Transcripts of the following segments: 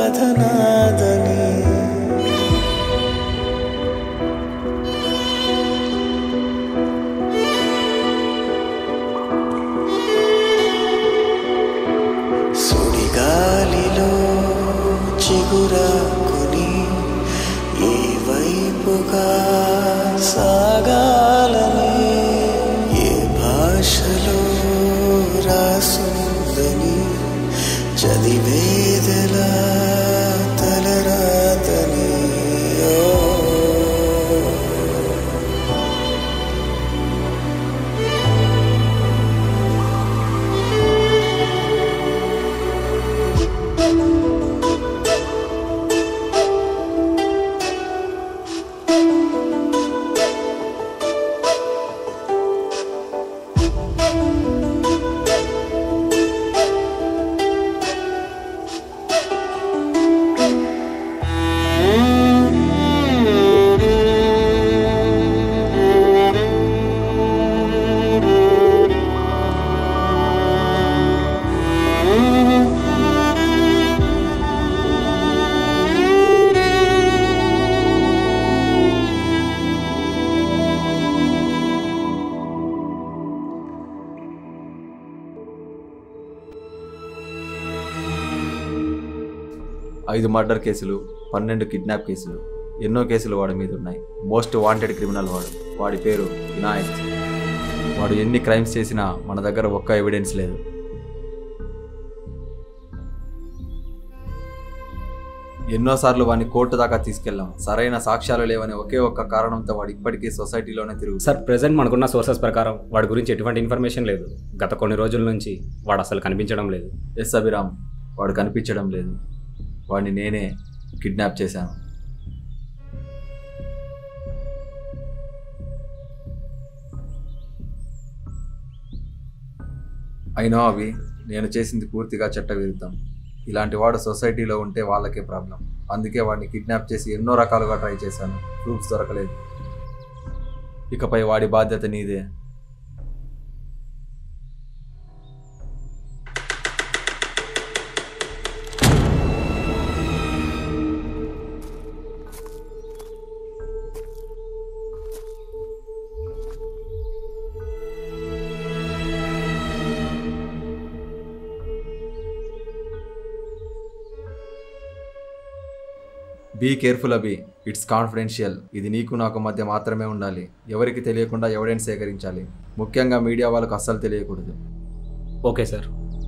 బాధ నాదని సుడిగాలిలో చిగురాకుని ఏ వైపుగా సాగాలని ఏ భాషలో రాసుందని చదివేదలా తలరాతని ఓ ఐదు మర్డర్ కేసులు పన్నెండు కిడ్నాప్ కేసులు ఎన్నో కేసులు వాడి మీద ఉన్నాయి మోస్ట్ వాంటెడ్ క్రిమినల్ వాడు వాడి పేరు వినాయక్ వాడు ఎన్ని క్రైమ్స్ చేసినా మన దగ్గర ఒక్క ఎవిడెన్స్ లేదు ఎన్నోసార్లు వాడిని కోర్టు దాకా తీసుకెళ్ళాం సరైన సాక్ష్యాలు లేవని ఒకే ఒక్క కారణంతో వాడు ఇప్పటికీ సొసైటీలోనే తిరుగు సార్ ప్రెసెంట్ మనకున్న సోర్సెస్ ప్రకారం వాడి గురించి ఎటువంటి ఇన్ఫర్మేషన్ లేదు గత కొన్ని రోజుల నుంచి వాడు అసలు కనిపించడం లేదు ఎస్ అభిరామ్ వాడు కనిపించడం లేదు వాడిని నేనే కిడ్నాప్ చేశాను అయినా అవి నేను చేసింది పూర్తిగా చట్ట విరుద్ధం ఇలాంటి వాడు సొసైటీలో ఉంటే వాళ్ళకే ప్రాబ్లం అందుకే వాడిని కిడ్నాప్ చేసి ఎన్నో రకాలుగా ట్రై చేశాను ప్రూఫ్స్ దొరకలేదు ఇకపై వాడి బాధ్యత నీదే బీ కేర్ఫుల్ అబి ఇట్స్ కాన్ఫిడెన్షియల్ ఇది నీకు నాకు మధ్య మాత్రమే ఉండాలి ఎవరికి తెలియకుండా ఎవిడెన్స్ సేకరించాలి ముఖ్యంగా మీడియా వాళ్ళకు అస్సలు తెలియకూడదు ఓకే సార్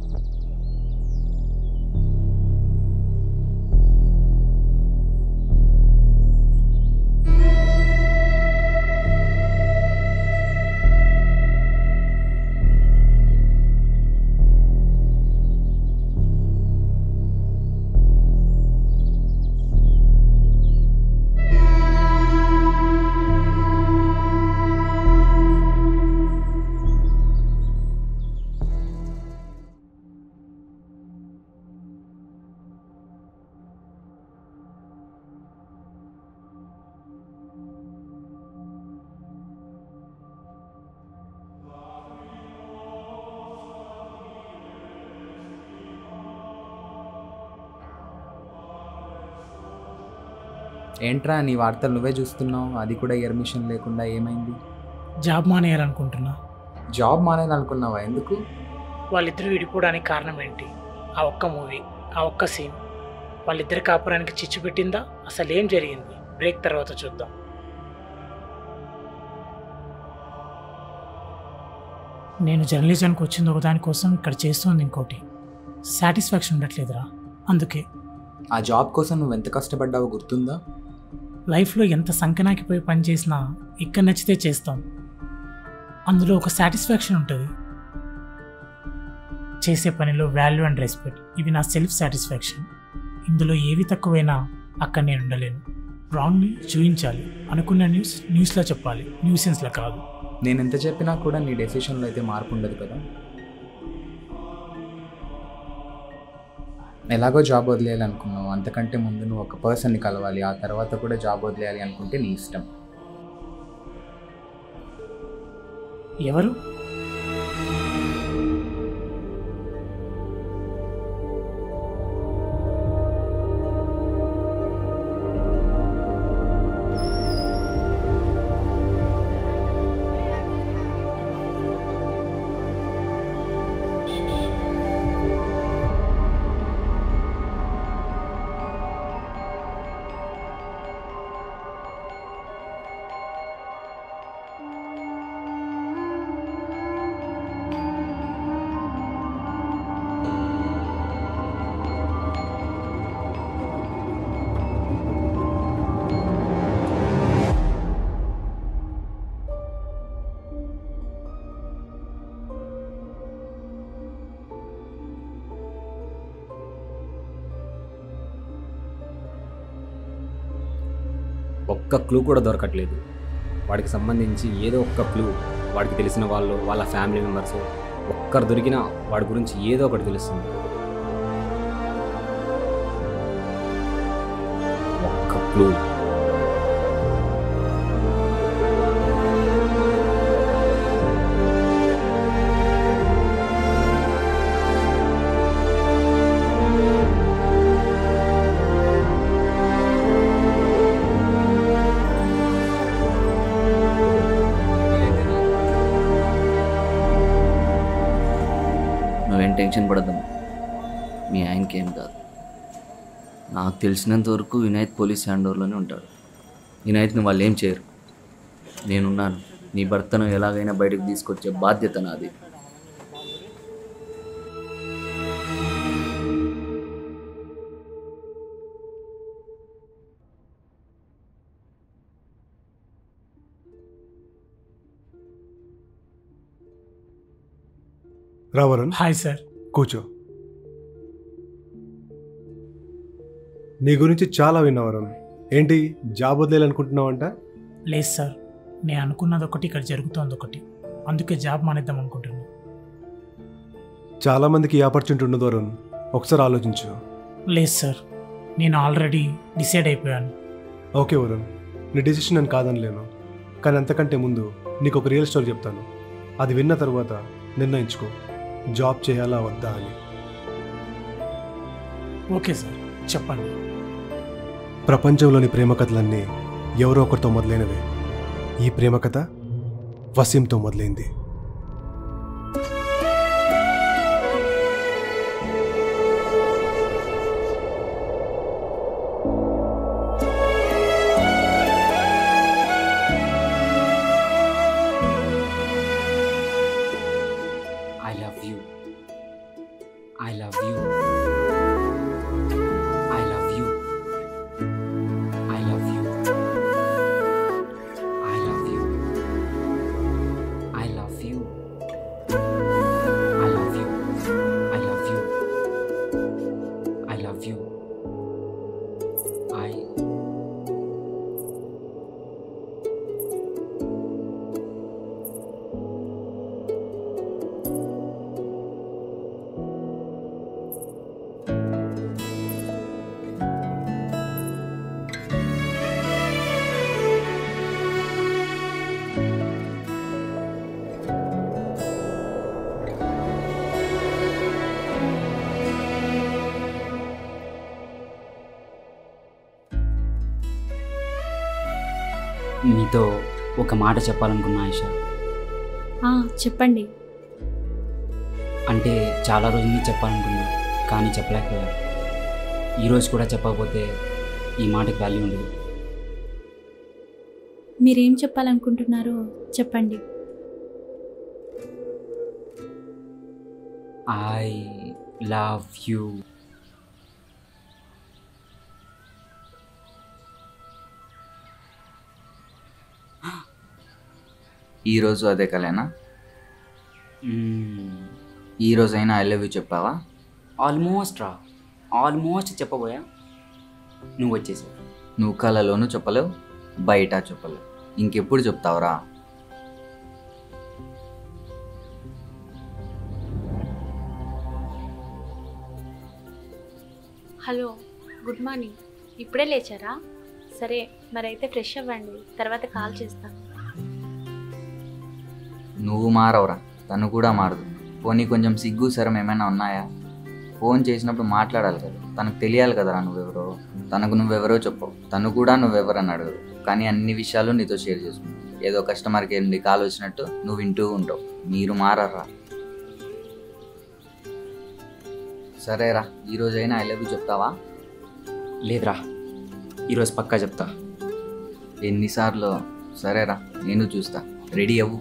ఏంట్రా నీ వార్తలు నువ్వే చూస్తున్నావు అది కూడా ఎర్మిషన్ లేకుండా ఏమైంది జాబ్ మానేయాలనుకుంటున్నా జాబ్ మానేయాలనుకున్నావా ఎందుకు వాళ్ళిద్దరూ విడిపోవడానికి కారణం ఏంటి ఆ ఒక్క మూవీ ఆ ఒక్క సీన్ వాళ్ళిద్దరి కాపురానికి చిచ్చు పెట్టిందా అసలు ఏం జరిగింది బ్రేక్ తర్వాత చూద్దాం నేను జర్నలిజానికి వచ్చింది ఒకదానికోసం ఇక్కడ చేస్తుంది ఇంకోటి సాటిస్ఫాక్షన్ ఉండట్లేదురా అందుకే ఆ జాబ్ కోసం నువ్వు ఎంత కష్టపడ్డావో గుర్తుందా లైఫ్లో ఎంత సంకనాకిపోయి పని చేసినా ఇక్కడ నచ్చితే చేస్తాం అందులో ఒక సాటిస్ఫాక్షన్ ఉంటుంది చేసే పనిలో వాల్యూ అండ్ రెస్పెక్ట్ ఇవి నా సెల్ఫ్ సాటిస్ఫాక్షన్ ఇందులో ఏవి తక్కువైనా అక్కడ నేను ఉండలేను రాంగ్ని చూపించాలి అనుకున్న న్యూస్ న్యూస్లో చెప్పాలి న్యూసెన్స్లో కాదు నేను ఎంత చెప్పినా కూడా నీ డెసిషన్లో అయితే మార్పు ఉండదు కదా ఎలాగో జాబ్ వదిలేయాలి అనుకున్నావు అంతకంటే ముందు నువ్వు ఒక పర్సన్ని కలవాలి ఆ తర్వాత కూడా జాబ్ వదిలేయాలి అనుకుంటే నీ ఇష్టం ఎవరు ఒక్క క్లూ కూడా దొరకట్లేదు వాడికి సంబంధించి ఏదో ఒక్క క్లూ వాడికి తెలిసిన వాళ్ళు వాళ్ళ ఫ్యామిలీ మెంబర్స్ ఒక్కరు దొరికినా వాడి గురించి ఏదో ఒకటి తెలుస్తుంది ఒక్క క్లూ నువ్వేం టెన్షన్ పడద్దాం మీ ఆయనకి ఏం కాదు నాకు తెలిసినంత వరకు వినాయత్ పోలీస్ హ్యాండ్ ఓవర్లోనే ఉంటాడు వినాయత్ని వాళ్ళు ఏం చేయరు నేనున్నాను నీ భర్తను ఎలాగైనా బయటకు తీసుకొచ్చే బాధ్యత నాది రా వరుణ్ హాయ్ సార్ కూర్చో నీ గురించి చాలా విన్నా వరుణ్ ఏంటి జాబ్ వదిలేయాలనుకుంటున్నావంట లేదు సార్ నేను అనుకున్నది ఒకటి ఇక్కడ జరుగుతోంది ఒకటి అందుకే జాబ్ మానేద్దాం అనుకుంటున్నాను చాలా మందికి ఈ ఆపర్చునిటీ ఉండదు వరుణ్ ఒకసారి ఆలోచించు లేదు సార్ నేను ఆల్రెడీ డిసైడ్ అయిపోయాను ఓకే వరుణ్ నీ డిసిషన్ నేను కాదనలేను కానీ అంతకంటే ముందు నీకు ఒక రియల్ స్టోరీ చెప్తాను అది విన్న తర్వాత నిర్ణయించుకో జాబ్ చేయాలా వద్దా అని ఓకే సార్ చెప్పండి ప్రపంచంలోని ప్రేమ కథలన్నీ ఎవరో ఒకరితో మొదలైనవే ఈ ప్రేమ కథ వసీంతో మొదలైంది I love you I love you I love you I love you I love you I love you I love you I love you I love you I మీతో ఒక మాట చెప్పాలనుకున్నా ఆయిషా ఆ, చెప్పండి అంటే చాలా రోజుల నుంచి చెప్పాలనుకున్నా కానీ చెప్పలేకపోయా ఈరోజు కూడా చెప్పకపోతే ఈ మాటకి వాల్యూ ఉండదు మీరేం చెప్పాలనుకుంటున్నారో చెప్పండి ఐ లవ్ యూ ఈరోజు అదే కలేనా ఈ రోజైనా ఐ లవ్ యూ చెప్పావా ఆల్మోస్ట్ రా ఆల్మోస్ట్ చెప్పబోయా నువ్వు వచ్చేసావు నువ్వు కళలోనూ చెప్పలేవు బయట చెప్పలేవు ఇంకెప్పుడు చెప్తావురా హలో గుడ్ మార్నింగ్ ఇప్పుడే లేచారా సరే మరైతే ఫ్రెష్ అవ్వండి తర్వాత కాల్ చేస్తాను నువ్వు మారవురా తను కూడా మారదు పోనీ కొంచెం సిగ్గు సరం ఏమైనా ఉన్నాయా ఫోన్ చేసినప్పుడు మాట్లాడాలి కదా తనకు తెలియాలి కదరా నువ్వెవరో తనకు నువ్వెవరో చెప్పవు తను కూడా నువ్వెవరని అడగదు కానీ అన్ని విషయాలు నీతో షేర్ చేసుకుంటావు ఏదో కస్టమర్కి ఎనిమిది కాల్ వచ్చినట్టు నువ్వు వింటూ ఉంటావు మీరు మారరా సరేరా ఈ రోజైనా ఐ లవ్ యూ చెప్తావా లేదురా ఈరోజు పక్కా చెప్తా ఎన్నిసార్లు సరేరా నేను చూస్తా రెడీ అవ్వు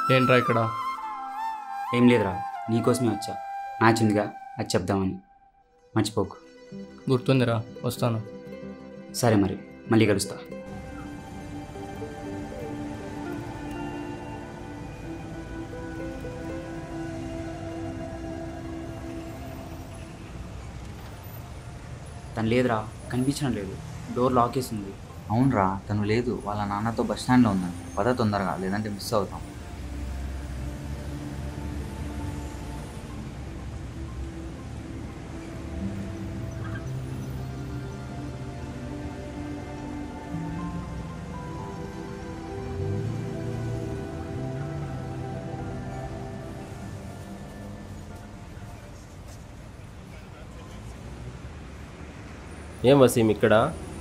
ఏంట్రా ఇక్కడ ఏం లేదురా నీకోసమే వచ్చా మ్యాచ్ ఉందిగా అది చెప్దామని మర్చిపోకు గుర్తుందిరా వస్తాను సరే మరి మళ్ళీ కలుస్తా తను లేదురా కనిపించడం లేదు డోర్ లాక్ వేసి ఉంది అవునరా తను లేదు వాళ్ళ నాన్నతో బస్ స్టాండ్లో ఉందండి పద తొందరగా లేదంటే మిస్ అవుతాం ఏం వసీం ఇక్కడ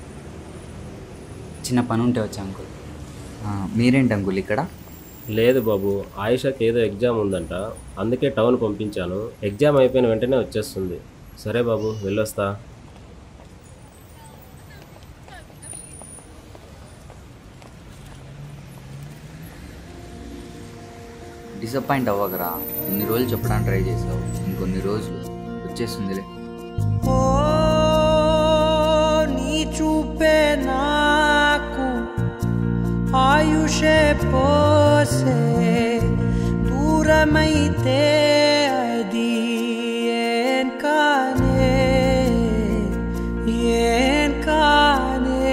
చిన్న పని ఉంటే వచ్చా అంకుల్ ఆ, మీరేంటి అంకుల్ ఇక్కడ లేదు బాబు ఆయుషకి ఏదో ఎగ్జామ్ ఉందంట అందుకే టౌన్ పంపించాను ఎగ్జామ్ అయిపోయిన వెంటనే వచ్చేస్తుంది సరే బాబు వెళ్ళొస్తా డిసప్పాయింట్ అవ్వకరా ఇన్ని రోజులు చెప్పడానికి ట్రై చేసావు ఇంకొన్ని రోజులు వచ్చేస్తుందిలే ఓ నీ చూపే నాకు ఆయుషే పోసే దూరమైతే అది ఏం కానే ఏం కానే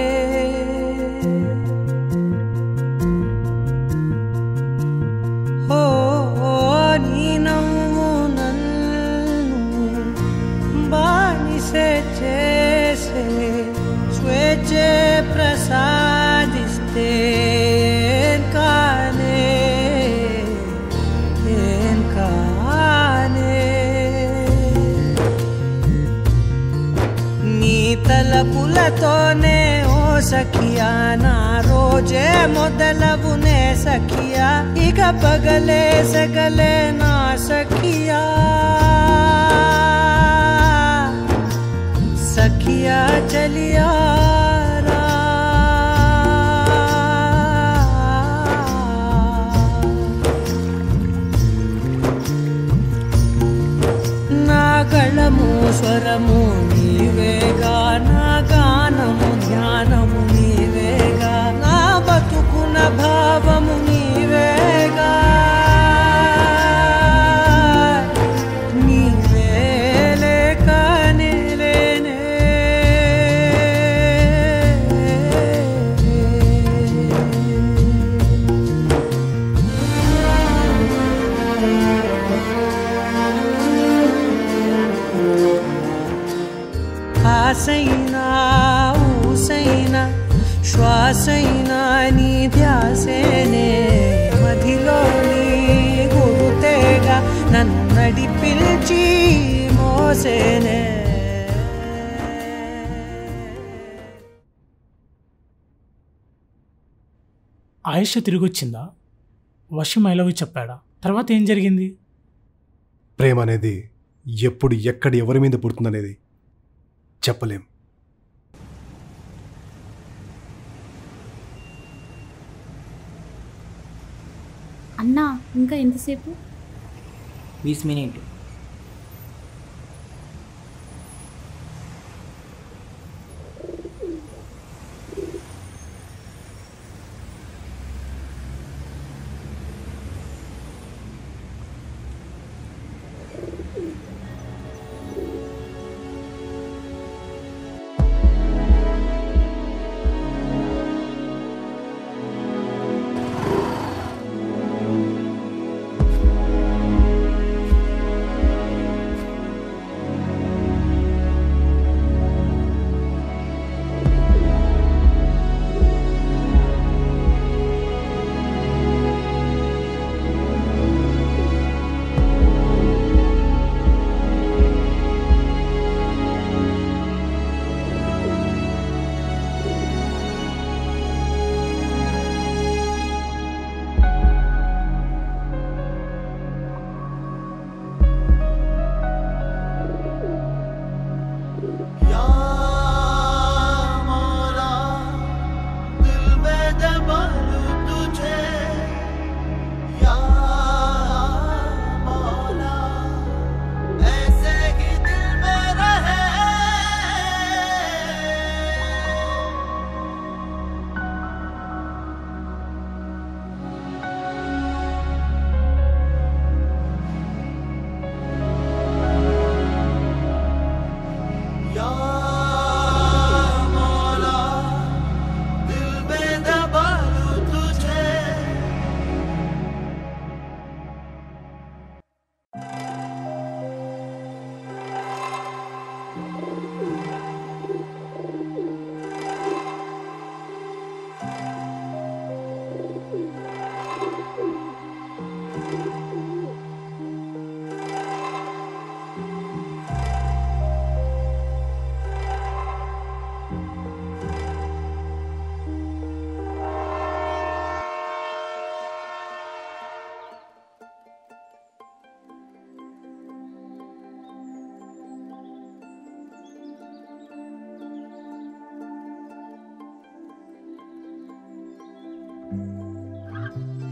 ఓ నీ నవ్వు నన్ను బానిసే చేసే స్వేచ్ఛే ప్రసాదిస్తే ఏం కానే ఏం కానే నీ తలపులతోనే ఓ సఖియా నా రోజే మొదలవునే సఖియా ఇక పగలే సగలే నా సఖియా సఖియా చలియా రా. నా గళము స్వరము నీవేగా నా గానము ధ్యానము నీవేగా నా బతుకున భావము నీవేగా నీవేలే కానే లేనే ఆసైనా ఊసైనా శ్వాసైనా నీ ధ్యాసేనే మదిలో నీ గురుతేగా నన్ను నడిపించి మోసేనే ఆయుష తిరిగొచ్చిందా వశం ఐ లవ్ యూ చెప్పాడా తర్వాత ఏం జరిగింది ప్రేమ అనేది ఎప్పుడు ఎక్కడ ఎవరి మీద పుడుతుందనేది చెప్పలేం అన్నా ఇంకా ఎంతసేపు बीस मिनट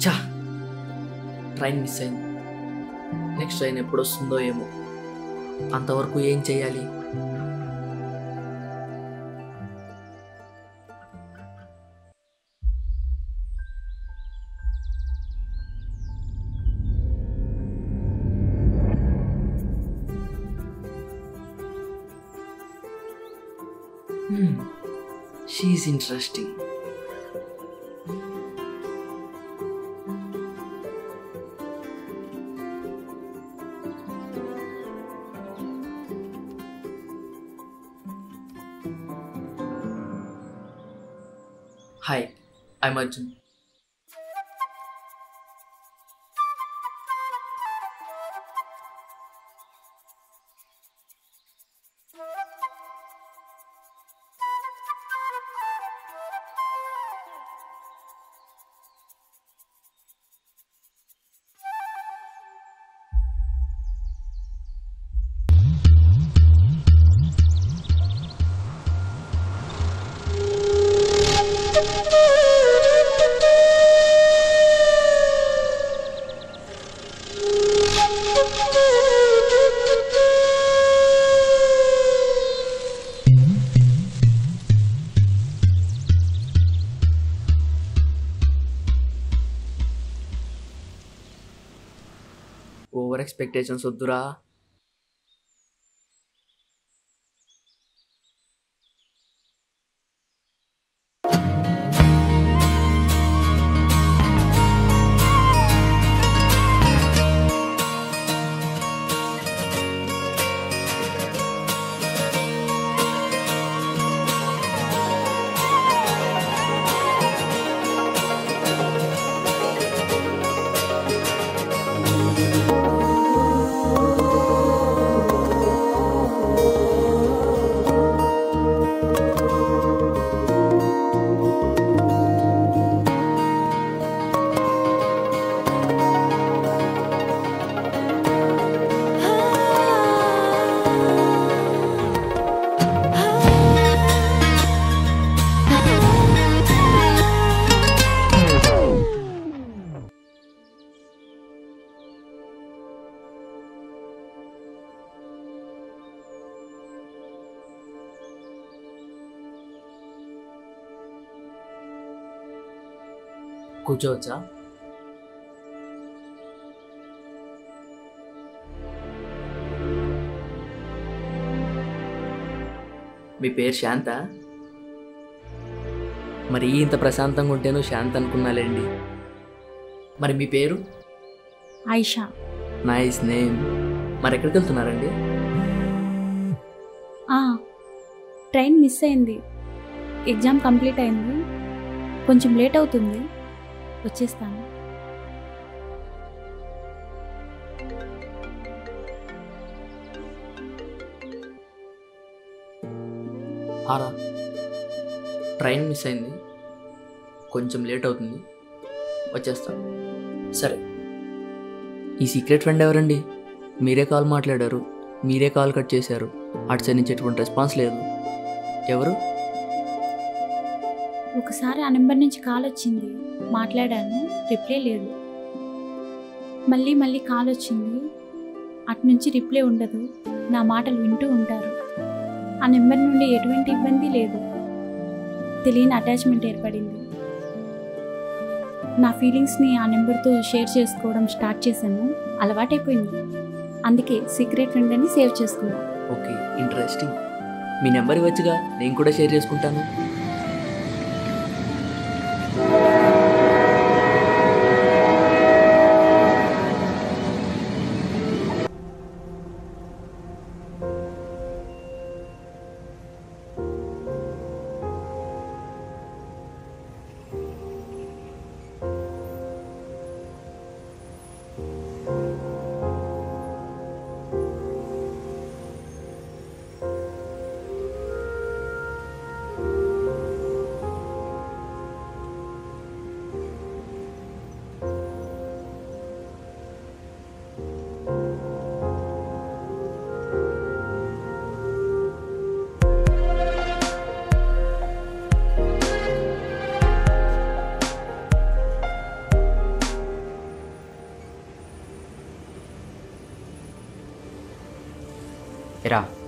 చా ట్రైన్ మిస్ అయింది నెక్స్ట్ ట్రైన్ ఎప్పుడు వస్తుందో ఏమో అంతవరకు ఏం చేయాలి Hmm. She's interesting. Hi, I'm Arjun. Over expectations వద్దురా కూర్చోవచ్చా మీ పేరు శాంత మరి ఇంత ప్రశాంతంగా ఉంటేను శాంత అనుకున్నాలేండి మరి మీ పేరు ఆయిషా నైస్ నేమ్ మరి ఎక్కడికి వెళ్తున్నారండి ఆ, ట్రైన్ మిస్ అయింది ఎగ్జామ్ కంప్లీట్ అయింది కొంచెం లేట్ అవుతుంది వచ్చేస్తాను ఆరా ట్రైన్ మిస్ అయింది కొంచెం లేట్ అవుతుంది వచ్చేస్తాను సరే ఈ సీక్రెట్ ఫ్రెండ్ ఎవరండి మీరే కాల్ మాట్లాడారు మీరే కాల్ కట్ చేశారు అటు సైడ్ నుంచి ఎటువంటి రెస్పాన్స్ లేదు ఎవరు ఒకసారి ఆ నెంబర్ నుంచి కాల్ వచ్చింది మాట్లాడాను రిప్లై లేదు మళ్ళీ మళ్ళీ కాల్ వచ్చింది అటు నుంచి రిప్లై ఉండదు నా మాటలు వింటూ ఉంటారు ఆ నెంబర్ నుండి ఎటువంటి ఇబ్బంది లేదు తెలియని అటాచ్మెంట్ ఏర్పడింది నా ఫీలింగ్స్ని ఆ నెంబర్తో షేర్ చేసుకోవడం స్టార్ట్ చేశాను అలవాటైపోయింది అందుకే సీక్రెట్ ఫ్రెండ్ అని సేవ్ చేసుకున్నాను ఓకే ఇంట్రెస్టింగ్ మీ నెంబర్ ఇవ్వచ్చుగా నేను కూడా షేర్ చేసుకుంటాను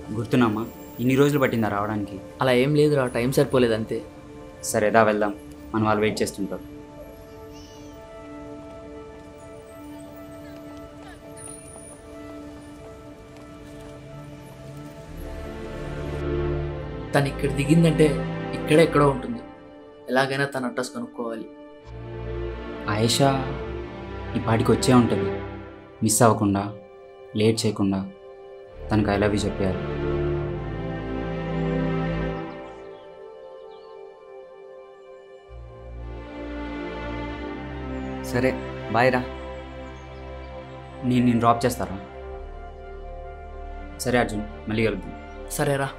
గుర్తున్నామా ఇన్ని రోజులు పట్టిందా రావడానికి అలా ఏం లేదురా టైం సరిపోలేదు అంతే సరేదా వెళ్దాం మన వాళ్ళు వెయిట్ చేస్తుంటారు తను ఇక్కడ దిగిందంటే ఇక్కడే ఎక్కడో ఉంటుంది ఎలాగైనా తన అడ్రస్ కనుక్కోవాలి ఆయేషా ఈ పాటికి వచ్చే ఉంటుంది మిస్ అవ్వకుండా లేట్ చేయకుండా తనకు ఐ లవ్ యూ చెప్పారు సరే బాయ్ రా నేను నేను డ్రాప్ చేస్తారా సరే అర్జున్ మళ్ళీ కలుద్దాం సరేరా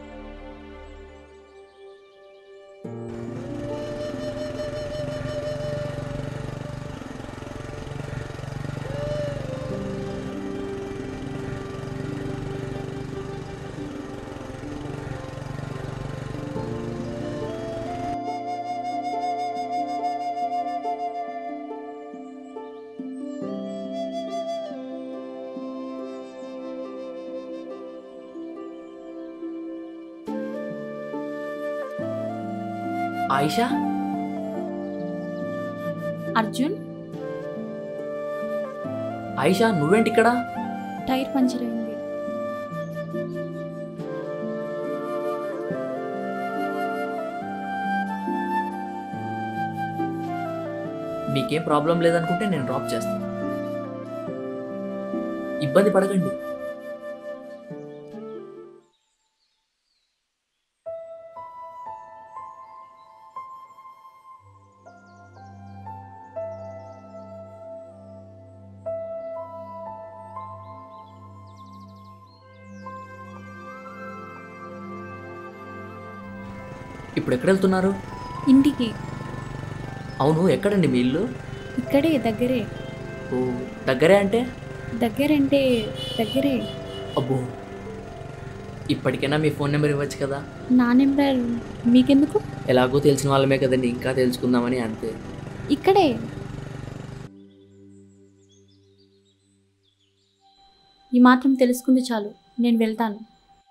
ఆయిషా అర్జున్ ఆయిషా నువ్వేంటి ఇక్కడ టైర్ పంచర్ అయింది మీకేం ప్రాబ్లం లేదనుకుంటే నేను డ్రాప్ చేస్తాను ఇబ్బంది పడకండి ఇప్పుడు ఎక్కడ వెళ్తున్నారు ఇంటికి అవును ఎక్కడండి మీ ఇల్లు ఇక్కడే దగ్గరే ఓ దగ్గరే అంటే దగ్గరంటే దగ్గరే అబ్బో ఇప్పటికైనా మీ ఫోన్ నెంబర్ ఇవ్వచ్చు కదా నా నెంబర్ మీకెందుకు ఎలాగో తెలిసిన వాళ్ళమే కదండి ఇంకా తెలుసుకుందామని అంతే ఇక్కడే ఈ మాత్రం తెలుసుకుంది చాలు నేను వెళ్తాను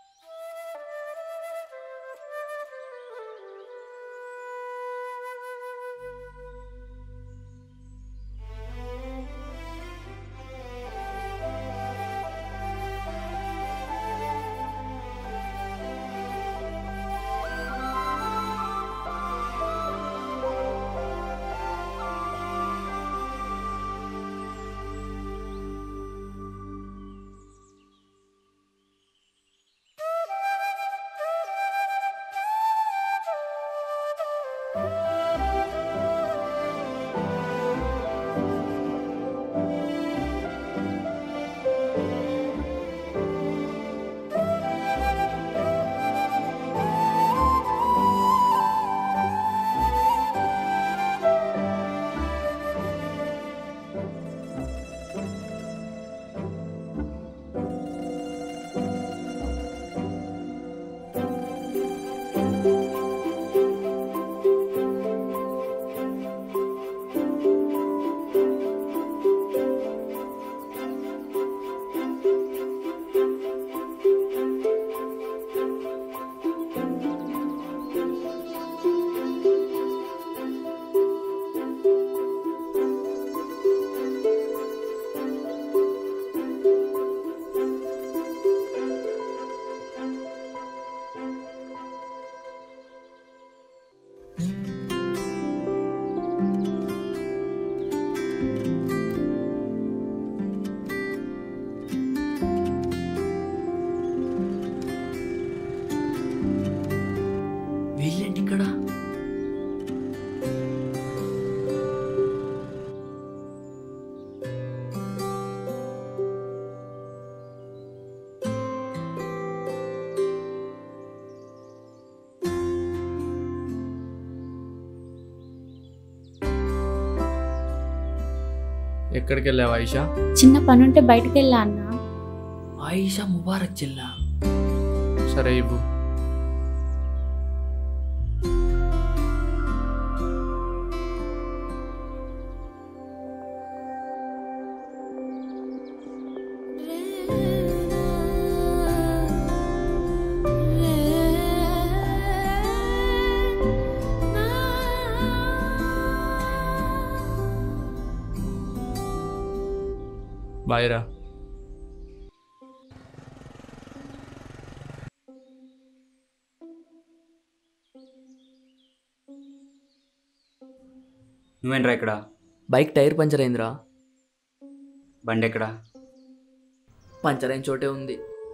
వీళ్ళేంటి ఇక్కడ ఎక్కడికి వెళ్ళావు ఆయిషా చిన్న పనుంటే బయటకు వెళ్ళా అన్న ఆయిషా ముబారక్ జిల్లా సరే ఇవ్వు బాయ్ రా నువ్వేంట్రా ఇక్కడ బైక్ టైర్ పంచర్ అయిందిరా బండి ఎక్కడ పంచర్ అయిన చోటే ఉంది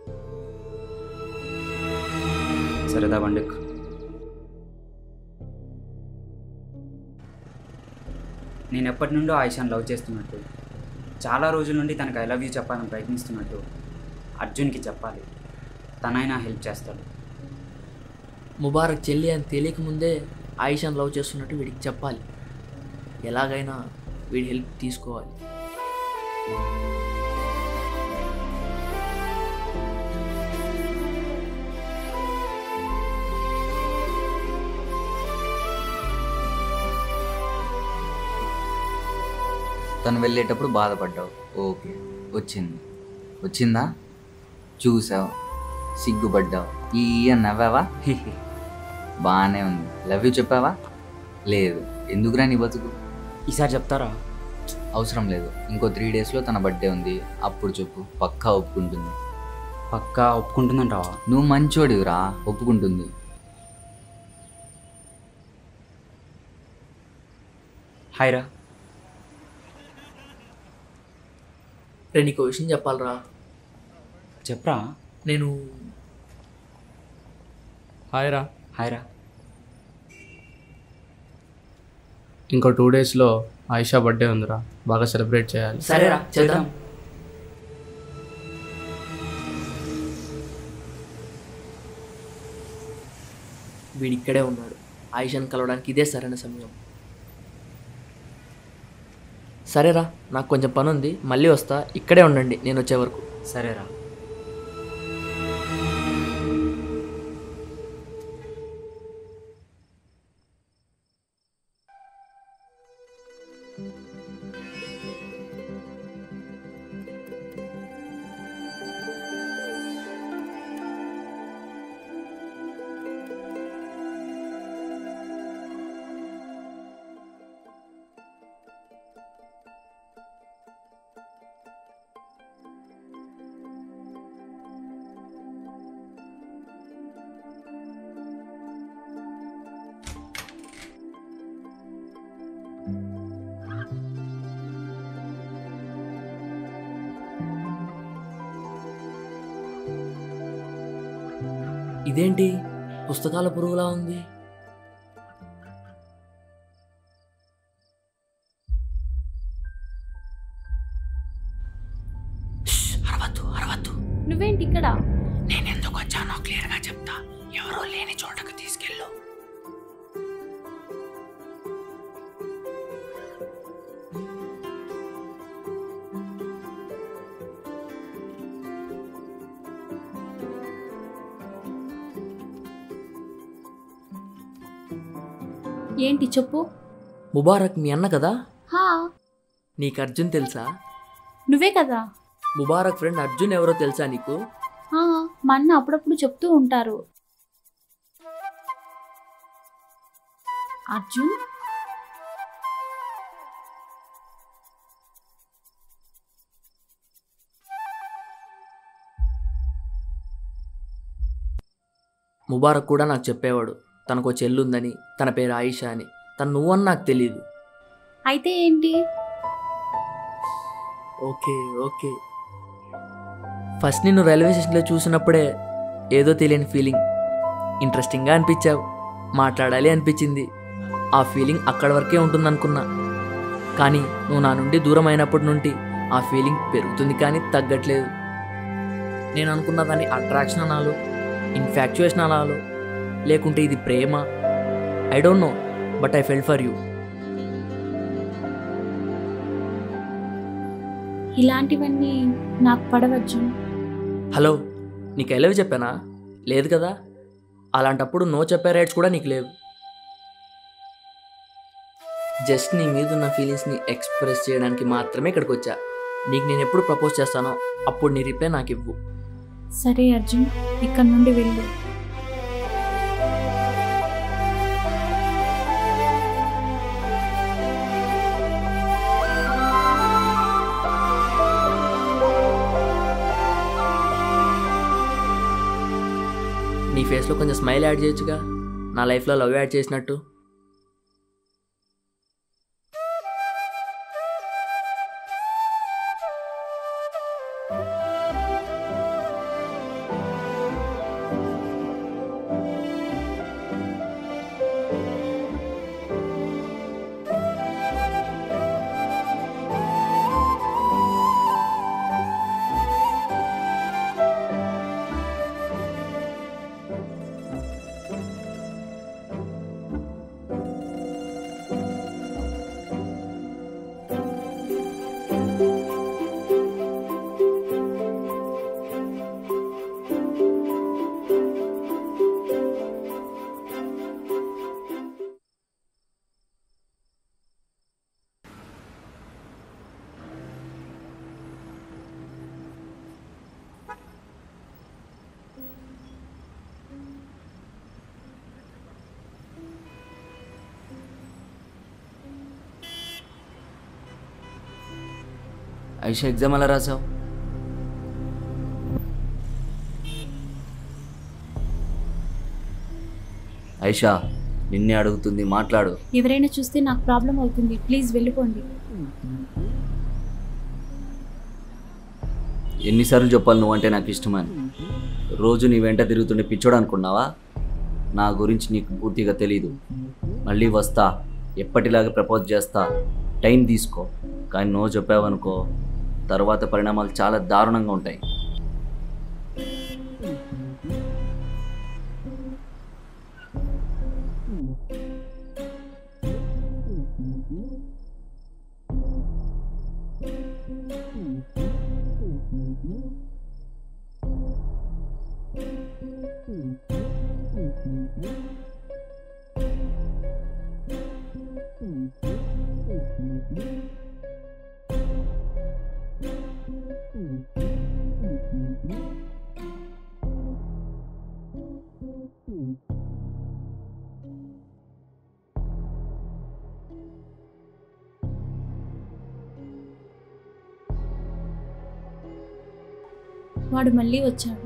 సరేదా బండి ఎక్కు. నేను ఎప్పటి నుండో ఆయిషాని లవ్ చేస్తున్నట్టు చాలా రోజుల నుండి తనకు ఐ లవ్ యూ చెప్పాలని ప్రయత్నిస్తున్నట్టు అర్జున్కి చెప్పాలి తనైనా హెల్ప్ చేస్తాడు ముబారక్ చెల్లి అని తెలియకముందే ఆయిషాన్ లవ్ చేస్తున్నట్టు వీడికి చెప్పాలి ఎలాగైనా వీడి హెల్ప్ తీసుకోవాలి తను వెళ్ళేటప్పుడు బాధపడ్డావు ఓకే వచ్చింది వచ్చిందా చూసావు సిగ్గుపడ్డావు ఈ అని నవ్వావా బాగానే ఉంది లవ్ యూ చెప్పావా లేదు ఎందుకురా నీ బతుకు ఈసారి చెప్తారా అవసరం లేదు ఇంకో త్రీ డేస్లో తన బర్త్డే ఉంది అప్పుడు చెప్పు పక్కా ఒప్పుకుంటుంది పక్కా ఒప్పుకుంటుందంటావా నువ్వు మంచోడివిరా ఒప్పుకుంటుంది హాయ్ రా రే నీకు ఓ విషయం చెప్పాలరా చెప్పరా నేను హాయ్ రా హాయ్ రా ఇంకో టూ డేస్లో ఆయిషా బర్త్డే ఉందిరా బాగా సెలబ్రేట్ చేయాలి సరేరా చేద్దాం వీడు ఇక్కడే ఉన్నాడు ఆయిషాని కలవడానికి ఇదే సరైన సమయం సరేరా నాకు కొంచెం పని ఉంది మళ్ళీ వస్తా ఇక్కడే ఉండండి నేను వచ్చే వరకు సరేరా ఇదేంటి పుస్తకాల పురుగులా ఉంది అరవద్దు అరవద్దు నువ్వేంటి ఇక్కడ నేను ఎందుకు వచ్చానో క్లియర్గా చెప్తా ఎవరో లేని చోటకు తీసుకెళ్ళు ఏంటి చెప్పు ముబారక్ మీ అన్న కదా హా నీకు అర్జున్ తెలుసా నువ్వే కదా ముబారక్ ఫ్రెండ్ అర్జున్ ఎవరో తెలుసా నీకు హా మా అన్న అప్పుడప్పుడు చెప్తూ ఉంటారు అర్జున్ ముబారక్ కూడా నాకు చెప్పేవాడు తనకు చెల్లుందని తన పేరు ఆయిషా అని తను నువ్వని నాకు తెలియదు అయితే ఏంటి ఓకే ఓకే ఫస్ట్ నిన్ను రైల్వే స్టేషన్లో చూసినప్పుడే ఏదో తెలియని ఫీలింగ్ ఇంట్రెస్టింగ్గా అనిపించావు మాట్లాడాలి అనిపించింది ఆ ఫీలింగ్ అక్కడి వరకే ఉంటుందనుకున్నా కానీ నువ్వు నా నుండి దూరం అయినప్పటి నుండి ఆ ఫీలింగ్ పెరుగుతుంది కానీ తగ్గట్లేదు నేను అనుకున్న దాన్ని అట్రాక్షన్ అనాలో ఇన్ఫాక్చుయేషన్ అనాలో లేకుంటే ఇది ప్రేమ I don't know but I fell for you ఇలాంటివన్నీ నాకు పడవచ్చు హలో నీకు ఎలవి చెప్పానా లేదు కదా అలాంటప్పుడు నో చెప్పే రైట్స్ కూడా నీకు లేవు జస్ట్ నీ మీద ఉన్న ఫీలింగ్స్ని ఎక్స్ప్రెస్ చేయడానికి మాత్రమే ఇక్కడికి వచ్చా నీకు నేను ఎప్పుడు ప్రపోజ్ చేస్తానో అప్పుడు నీ రిప్లై నాకు ఇవ్వు సరే అర్జున్ ఇక్కడ నుండి వెళ్ళు ఫేస్లో కొంచెం స్మైల్ యాడ్ చేయొచ్చుగా నా లైఫ్లో లవ్ యాడ్ చేసినట్టు ఐషా ఎగ్జామ్ ఎలా రాసావు ఐషా నిన్నే అడుగుతుంది మాట్లాడు ఎవరైనా చూస్తే నాకు ప్రాబ్లం అవుతుంది ప్లీజ్ వెళ్ళిపోండి ఎన్నిసార్లు చెప్పాలి నువ్వంటే నాకు ఇష్టమని రోజు నీ వెంట తిరుగుతుండే పిచ్చోడు అనుకున్నావా నా గురించి నీకు పూర్తిగా తెలీదు మళ్ళీ వస్తా ఎప్పటిలాగా ప్రపోజ్ చేస్తా టైం తీసుకో కానీ నువ్వు చెప్పావనుకో తర్వాత పరిణామాలు చాలా దారుణంగా ఉంటాయి వాడు మళ్ళీ వచ్చాడు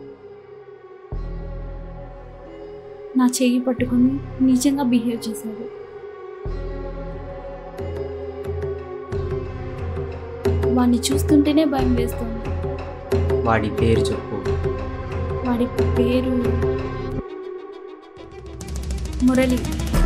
నా చెయ్యి పట్టుకుని నీచంగా బిహేవ్ చేశాడు వాడిని చూస్తుంటేనే భయం వేస్తుంది వాడి పేరు చెప్పు వాడి పేరు మురళి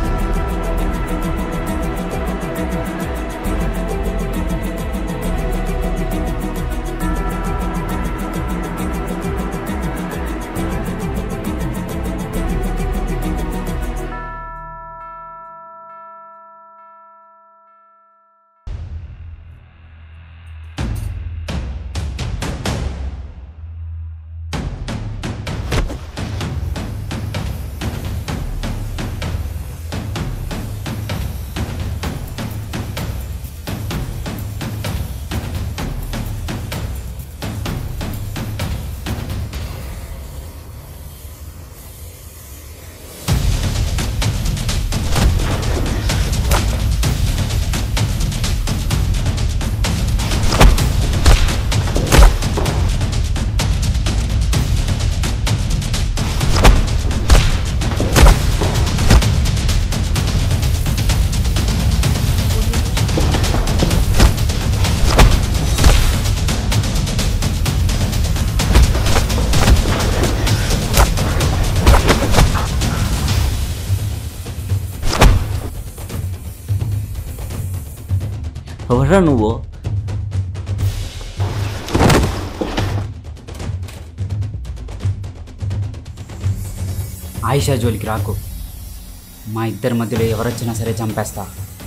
ఎవరా నువ్వు ఆయిషా జోలికి రాకు మా ఇద్దరి మధ్యలో ఎవరొచ్చినా సరే చంపేస్తా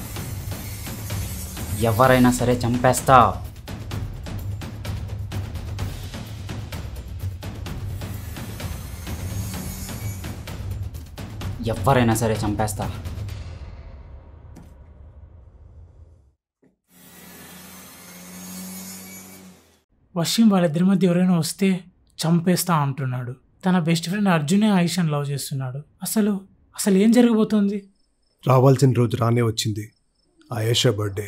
ఎవరైనా సరే చంపేస్తా ఎవరైనా సరే చంపేస్తా వషీం వాళ్ళిద్దరి మధ్య ఎవరైనా వస్తే చంపేస్తా అంటున్నాడు తన బెస్ట్ ఫ్రెండ్ అర్జునే ఆయిషాని లవ్ చేస్తున్నాడు అసలు అసలు ఏం జరగబోతోంది రావాల్సిన రోజు రానే వచ్చింది ఆయేషా బర్త్డే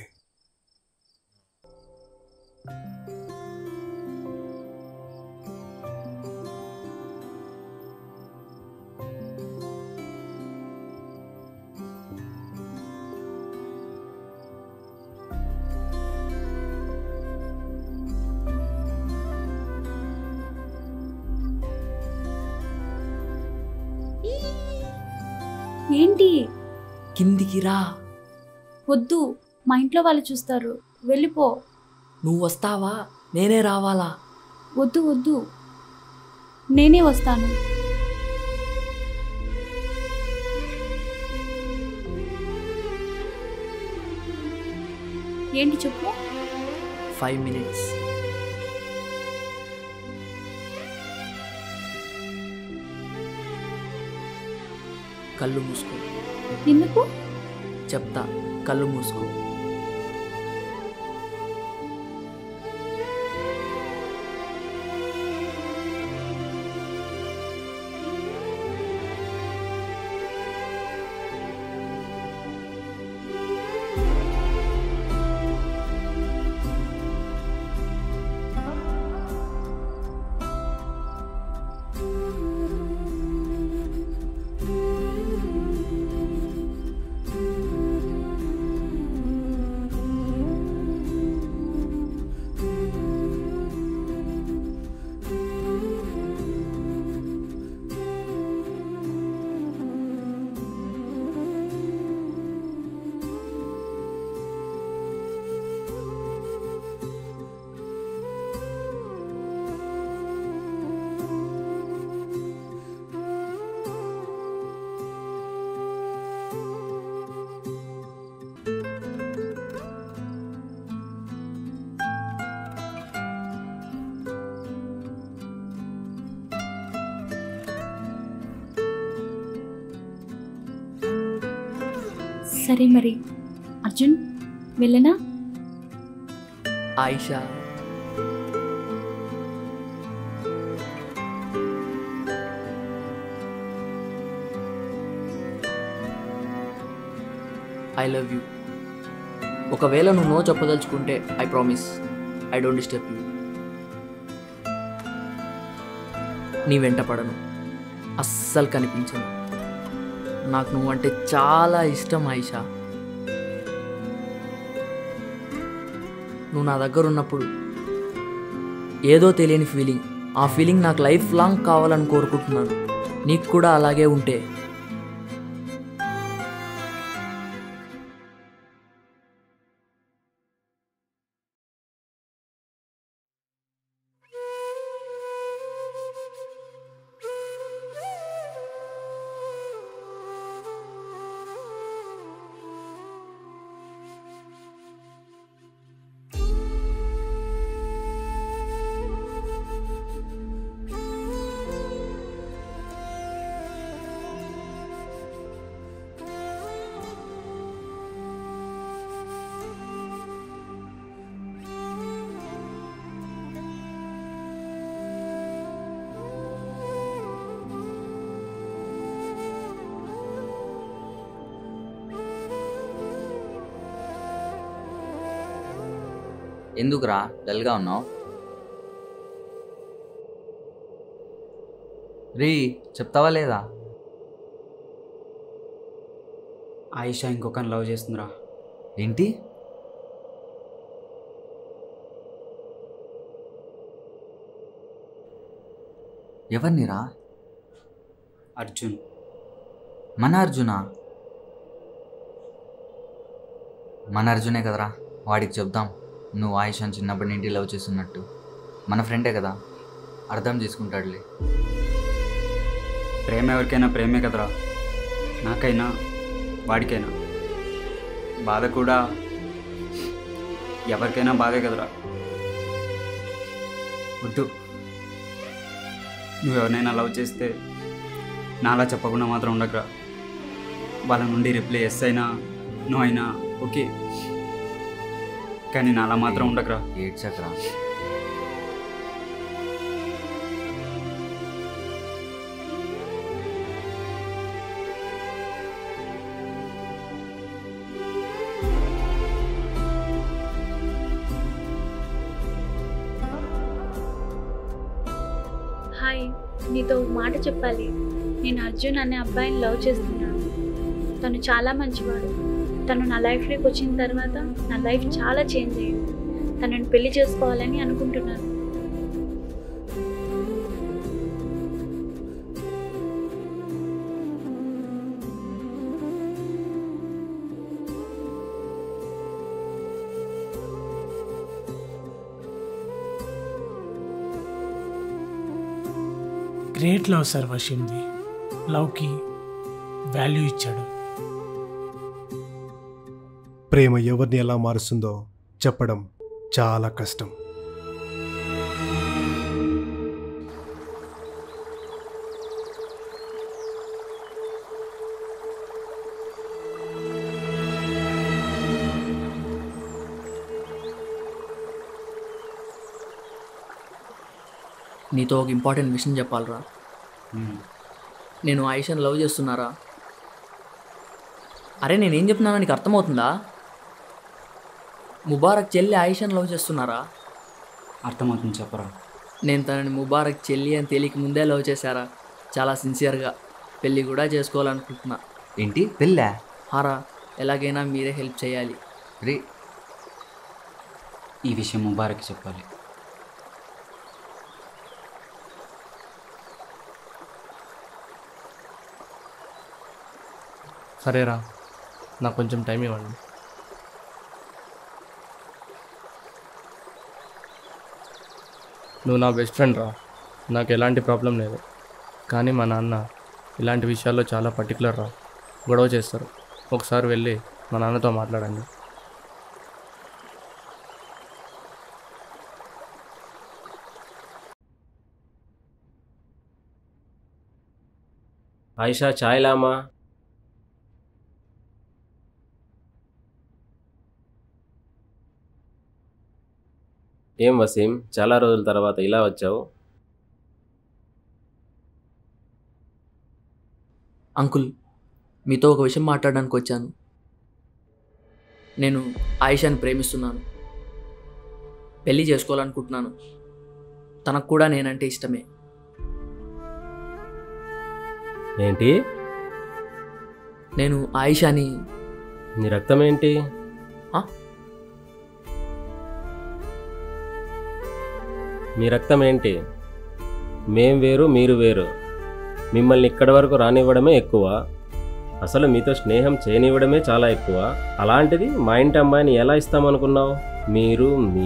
ఏంటి కిందికి రా వద్దు మా ఇంట్లో వాళ్ళు చూస్తారు వెళ్ళిపో నువ్వు వస్తావా నేనే రావాలా వద్దు వద్దు నేనే వస్తాను ఏంటి చెప్పు ఫైవ్ మినిట్స్ కళ్ళు మూసుకో ఎందుకు చెప్తా కళ్ళు మూసుకో సరే మరి అర్జున్ వెళ్ళనా ఆయిషా ఐ లవ్ యూ ఒకవేళ నువ్వు నో చెప్పదలుచుకుంటే I promise I don't disturb you నీ వెంట పడను అస్సలు కనిపించను నాకు నువ్వంటే చాలా ఇష్టం ఆయిషా నువ్వు నా దగ్గర ఉన్నప్పుడు ఏదో తెలియని ఫీలింగ్ ఆ ఫీలింగ్ నాకు లైఫ్ లాంగ్ కావాలని కోరుకుంటున్నాను నీకు కూడా అలాగే ఉంటే ఎందుకురా డల్గా ఉన్నావు రీ చెప్తావా లేదా ఆయిషా ఇంకొకరిని లవ్ చేస్తుందిరా ఏంటి ఎవరినిరా అర్జున్ మన అర్జునా మన అర్జునే కదరా వాడికి చెప్దాం నువ్వు ఆయుషాన్ని చిన్నప్పటి నుండి లవ్ చేస్తున్నట్టు మన ఫ్రెండే కదా అర్థం చేసుకుంటాడులే ప్రేమ ఎవరికైనా ప్రేమే కదరా నాకైనా వాడికైనా బాధ కూడా ఎవరికైనా బాధే కదరా వద్దు నువ్వు ఎవరినైనా లవ్ చేస్తే నాలా చెప్పకుండా మాత్రం ఉండకరా వాళ్ళ నుండి రిప్లై ఎస్ అయినా నో అయినా ఓకే కానీ నాలా మాత్రం ఉండకరా ఏడ్చకరా హాయ్ నీతో ఒక మాట చెప్పాలి నేను అర్జున్ అనే అబ్బాయిని లవ్ చేస్తున్నాను తను చాలా మంచివాడు తను నా లైఫ్లోకి వచ్చిన తర్వాత నా లైఫ్ చాలా చేంజ్ అయ్యింది తనని పెళ్లి చేసుకోవాలని అనుకుంటున్నాను గ్రేట్ లవ్ సార్ వషింది లవ్కి వాల్యూ ఇచ్చాడు ప్రేమ ఎవరిని ఎలా మారుస్తుందో చెప్పడం చాలా కష్టం నీతో ఒక ఇంపార్టెంట్ విషయం చెప్పాలరా నేను ఆయిషాని లవ్ చేస్తున్నారా అరే నేనేం చెప్తున్నానో నీకు అర్థమవుతుందా ముబారక్ చెల్లి ఆయిషాని లవ్ చేస్తున్నారా అర్థమవుతుంది చెప్పరా నేను తనని ముబారక్ చెల్లి అని తెలియక ముందే లవ్ చేశారా చాలా సిన్సియర్గా పెళ్ళి కూడా చేసుకోవాలనుకుంటున్నా ఏంటి పెళ్ళా హారా ఎలాగైనా మీరే హెల్ప్ చేయాలి రే ఈ విషయం ముబారక్ చెప్పాలి సరేరా నాకు కొంచెం టైం ఇవ్వండి నువ్వు నా బెస్ట్ ఫ్రెండ్ రా నాకు ఎలాంటి ప్రాబ్లం లేదు కానీ మా నాన్న ఇలాంటి విషయాల్లో చాలా పర్టికులర్ రా గొడవ చేస్తారు ఒకసారి వెళ్ళి మా నాన్నతో మాట్లాడండి ఆయిషా చాయ్ లామా ఏం వసీం చాలా రోజుల తర్వాత ఇలా వచ్చావు అంకుల్ మీతో ఒక విషయం మాట్లాడడానికి వచ్చాను నేను ఆయిషాని ప్రేమిస్తున్నాను పెళ్ళి చేసుకోవాలనుకుంటున్నాను తనకు కూడా నేనంటే ఇష్టమే ఏంటి నేను ఆయిషాని నీ రక్తం ఏంటి ఆ? మీ రక్తం ఏంటి మేం వేరు మీరు వేరు మిమ్మల్ని ఇక్కడి వరకు రానివ్వడమే ఎక్కువ అసలు మీతో స్నేహం చేయనివ్వడమే చాలా ఎక్కువ అలాంటిది మా ఇంటి అమ్మాయిని ఎలా ఇస్తామనుకున్నావు మీరు మీ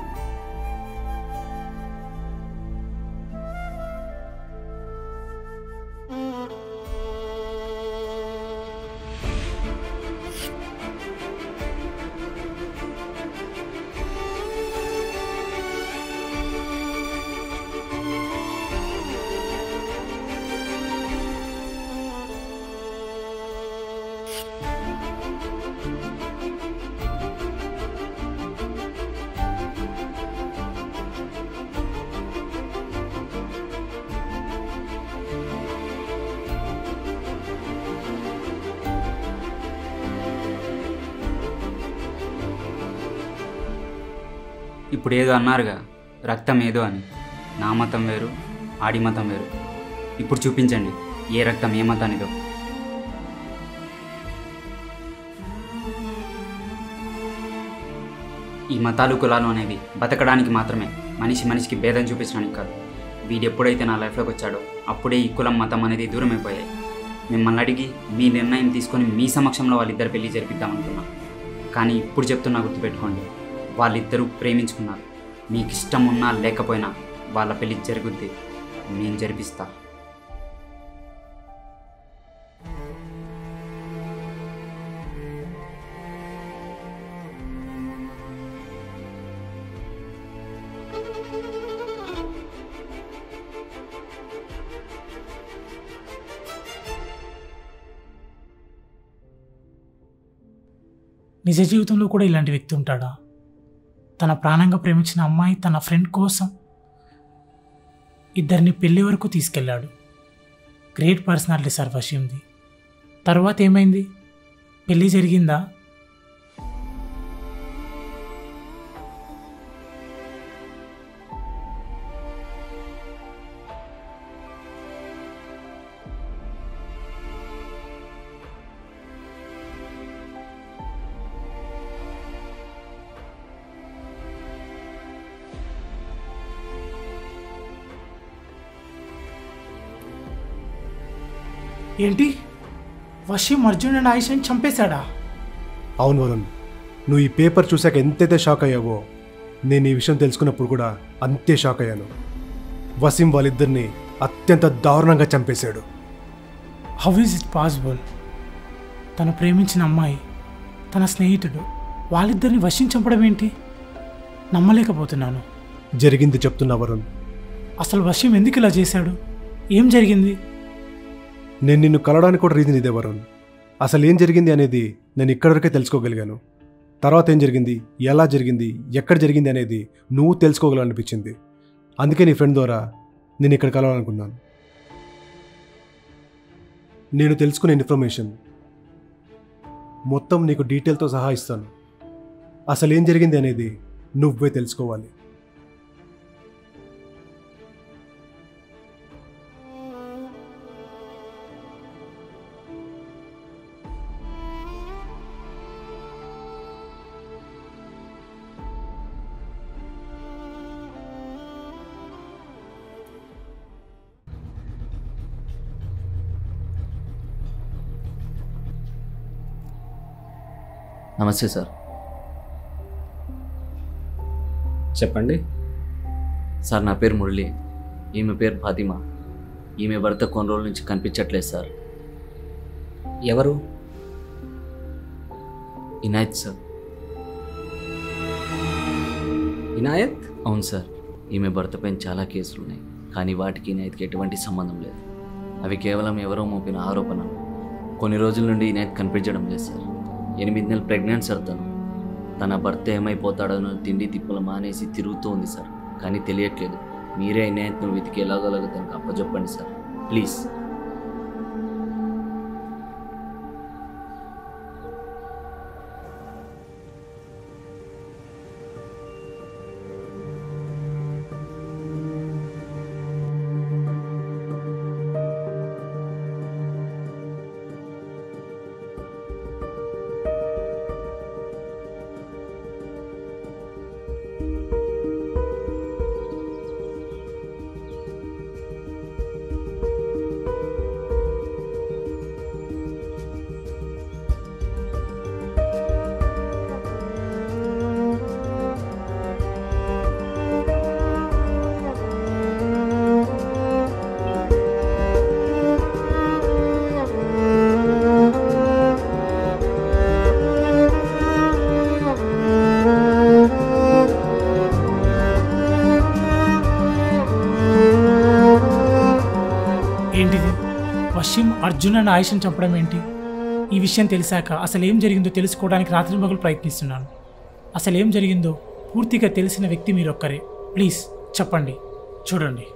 ఇప్పుడు ఏదో అన్నారుగా రక్తం ఏదో అని నా మతం వేరు ఆడి మతం వేరు ఇప్పుడు చూపించండి ఏ రక్తం ఏ మతానిదో ఈ మతాలు కులాలు అనేవి బతకడానికి మాత్రమే మనిషి మనిషికి భేదం చూపించడానికి కాదు వీడు ఎప్పుడైతే నా లైఫ్లోకి వచ్చాడో అప్పుడే ఈ కులం మతం అనేది దూరం అయిపోయాయి మిమ్మల్ని అడిగి మీ నిర్ణయం తీసుకొని మీ సమక్షంలో వాళ్ళిద్దరు పెళ్లి జరిపిద్దామనుకున్నా కానీ ఇప్పుడు చెప్తున్నా గుర్తుపెట్టుకోండి వాళ్ళిద్దరూ ప్రేమించుకున్నారు మీకు ఇష్టం ఉన్నా లేకపోయినా వాళ్ళ పెళ్లి జరుగుద్ది నేను జరిపిస్తా నిజ జీవితంలో కూడా ఇలాంటి వ్యక్తి ఉంటాడా తన ప్రాణంగా ప్రేమించిన అమ్మాయి తన ఫ్రెండ్ కోసం ఇద్దరిని పెళ్లి వరకు తీసుకెళ్ళాడు గ్రేట్ పర్సనాలిటీ సార్ వషీంది తర్వాత ఏమైంది పెళ్ళి జరిగిందా ఏంటి వషీం అర్జున్ అండ్ ఆయిషాని చంపేశాడా అవును వరుణ్ నువ్వు ఈ పేపర్ చూశాక ఎంతైతే షాక్ అయ్యావో నేను ఈ విషయం తెలుసుకున్నప్పుడు కూడా అంతే షాక్ అయ్యాను వసీం వాళ్ళిద్దరిని అత్యంత దారుణంగా చంపేశాడు హౌ ఈజ్ ఇట్ పాసిబుల్ తను ప్రేమించిన అమ్మాయి తన స్నేహితుడు వాళ్ళిద్దరిని వశం చంపడం ఏంటి నమ్మలేకపోతున్నాను జరిగింది చెప్తున్నా వరుణ్ అసలు వశ్యం ఎందుకు ఇలా చేశాడు ఏం జరిగింది నేను నిన్ను కలవడానికి కూడా రీజన్ ఇదే వరుణ్ అసలు ఏం జరిగింది అనేది నేను ఇక్కడి వరకే తెలుసుకోగలిగాను తర్వాత ఏం జరిగింది ఎలా జరిగింది ఎక్కడ జరిగింది అనేది నువ్వు తెలుసుకోగలనిపించింది అందుకే నీ ఫ్రెండ్ ద్వారా నేను ఇక్కడ కలవాలనుకున్నాను నేను తెలుసుకునే ఇన్ఫర్మేషన్ మొత్తం నీకు డీటెయిల్తో సహా ఇస్తాను అసలు ఏం జరిగింది అనేది నువ్వే తెలుసుకోవాలి నమస్తే సార్ చెప్పండి సార్ నా పేరు మురళి ఈమె పేరు ఫాతిమా ఈమె భర్త కొన్ని రోజుల నుంచి కనిపించట్లేదు సార్ ఎవరు ఇనాయత్ సార్ ఇనాయత్ అవును సార్ ఈమె భర్త పైన చాలా కేసులు ఉన్నాయి కానీ వాటికి ఇనాయత్కి ఎటువంటి సంబంధం లేదు అవి కేవలం ఎవరో మోపిన ఆరోపణ కొన్ని రోజుల నుండి ఇనాయత్ కనిపించడం లేదు సార్ ఎనిమిది నెలలు ప్రెగ్నెంట్ సార్ తను తన భర్త ఏమైపోతాడో తిండి తిప్పులు మానేసి తిరుగుతూ ఉంది సార్ కానీ తెలియట్లేదు మీరే ఇనాయత్ను వెతికి ఎలాగోలాగో తనకు అప్పచెప్పండి సార్ ప్లీజ్ ఏంటిది వశీం అర్జున్ అండ్ ఆయుష్ని చంపడం ఏంటి ఈ విషయం తెలిసాక అసలు ఏం జరిగిందో తెలుసుకోవడానికి రాత్రి మగలు ప్రయత్నిస్తున్నాను అసలు ఏం జరిగిందో పూర్తిగా తెలిసిన వ్యక్తి మీరొక్కరే ప్లీజ్ చెప్పండి చూడండి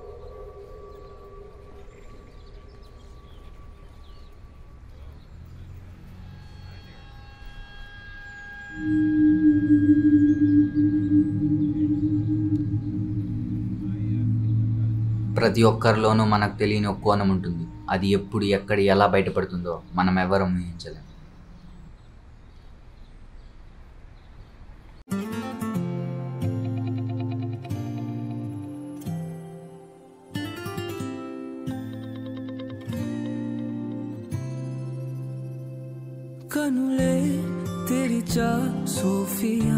ప్రతి ఒక్కరిలోనూ మనకు తెలియని ఒక కోణం ఉంటుంది అది ఎప్పుడు ఎక్కడ ఎలా బయటపడుతుందో మనం ఎవరం ఊహించలేం కనులే తెరిచా సోఫియా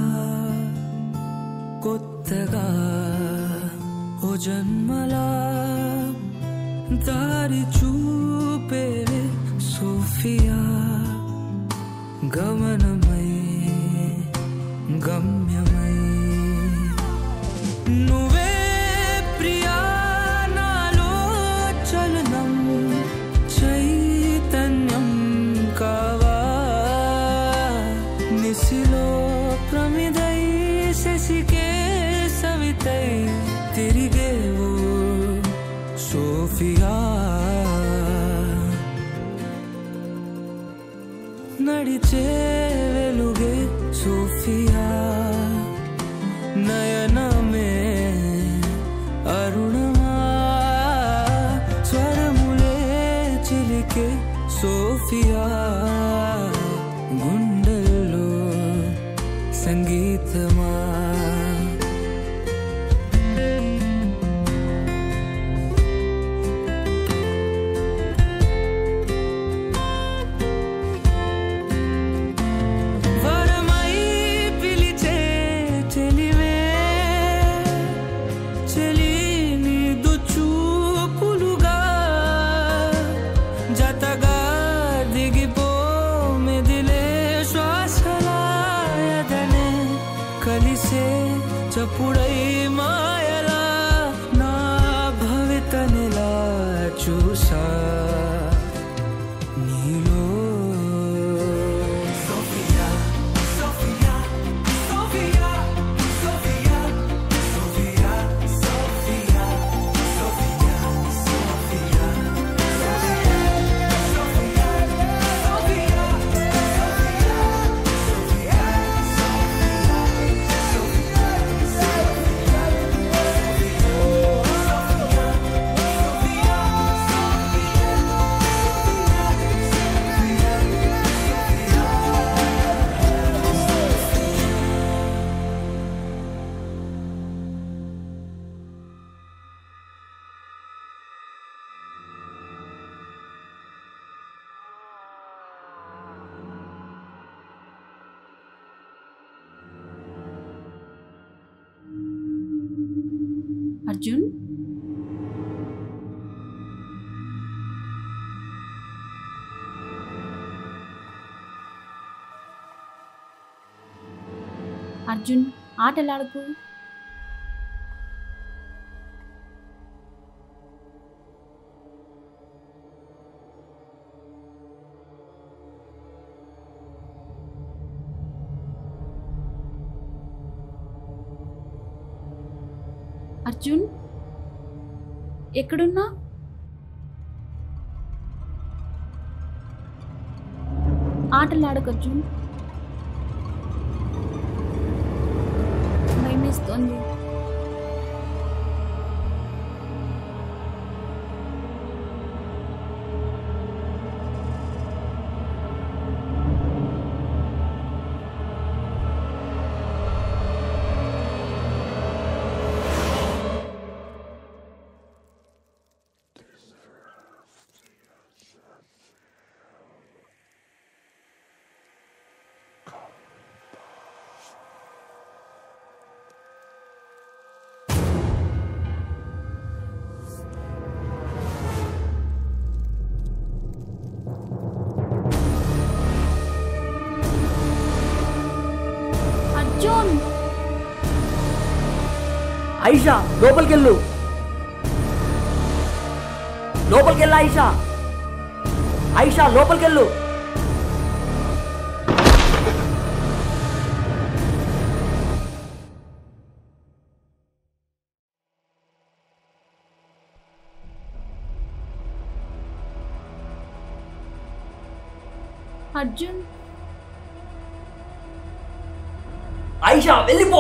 కొత్తగా ఓ జన్మలా దారి చూపేవే సోఫియా గమనమై గమ్యమై నువ్వే ప్రియా నాలో చలనం చైతన్యం కావా నిశిలో ప్రమిదై శశికే సవితై తిరిగేవు సోఫియా నడిచే వెలుగే సోఫియా నయనమే అరుణమా స్వరములే చిలికే సోఫియా గుండెల్లో సంగీతమా వరమై పిలిచే చెలివే అర్జున్ అర్జున్ ఆటలాడుకు అర్జున్ ఎక్కడున్నా ఆటలాడకు అర్జున్ భయమేస్తోంది అర్జున్ ఐషా లోపలికెళ్ళు లోపలికెళ్ళు ఐషా ఐషా లోపలికెళ్ళు అర్జున్ ఐషా వెళ్ళిపో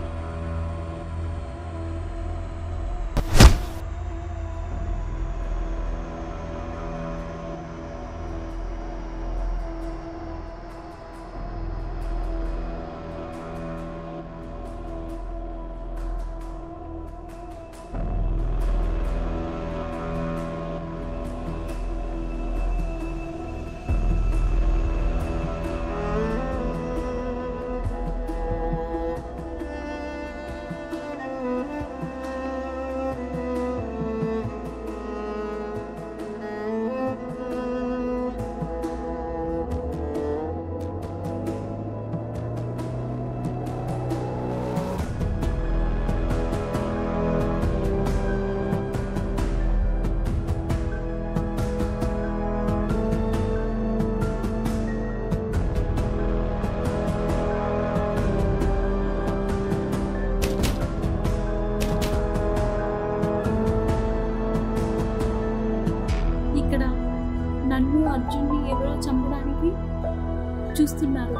ఇక్కడ నన్ను అర్జున్ని ఎవరో చంపడానికి చూస్తున్నారు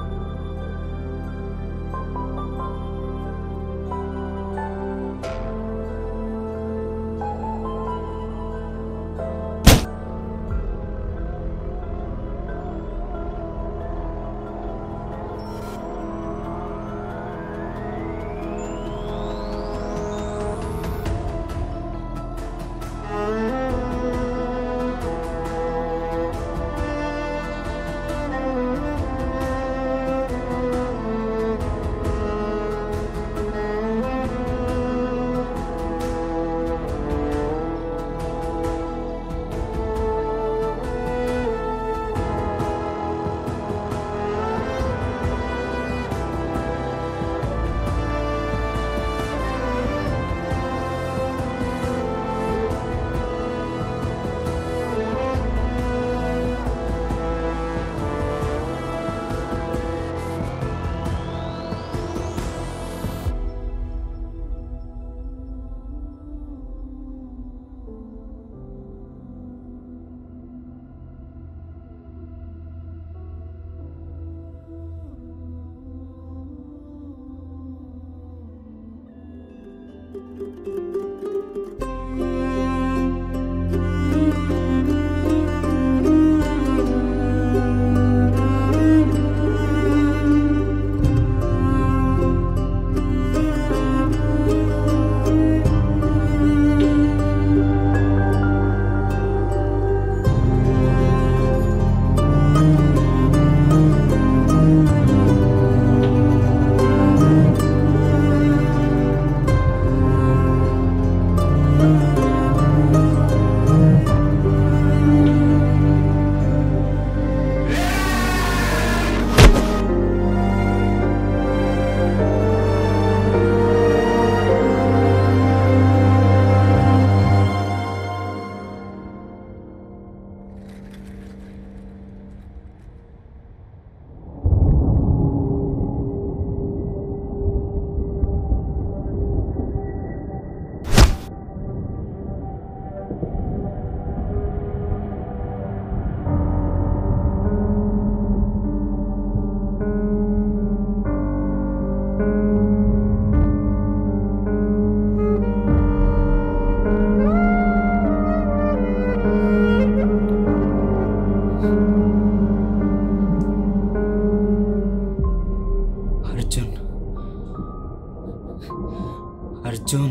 అర్జున్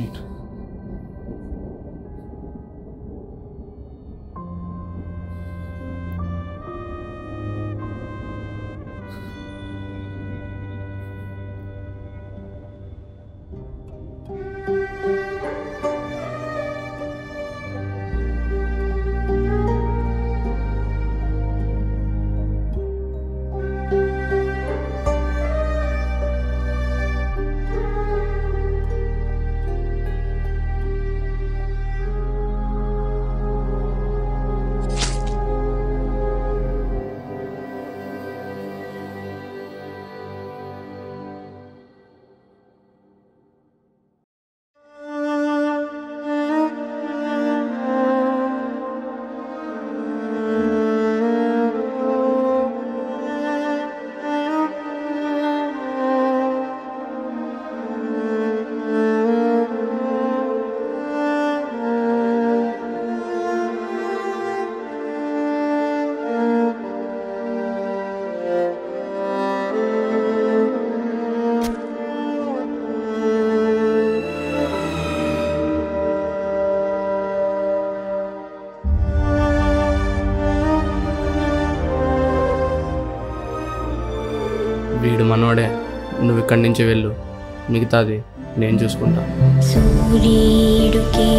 వీడు మనోడే నువ్వు ఇక్కడి నుంచి వెళ్ళు మిగతాది నేను చూసుకుంటా సూర్యుడికి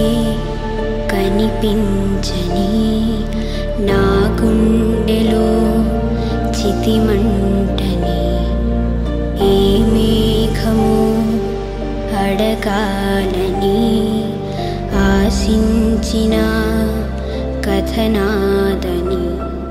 కనిపించని నా గుండెలో చితిమంటని ఏ మేఘము అడగాలని ఆశించిన కథనాదని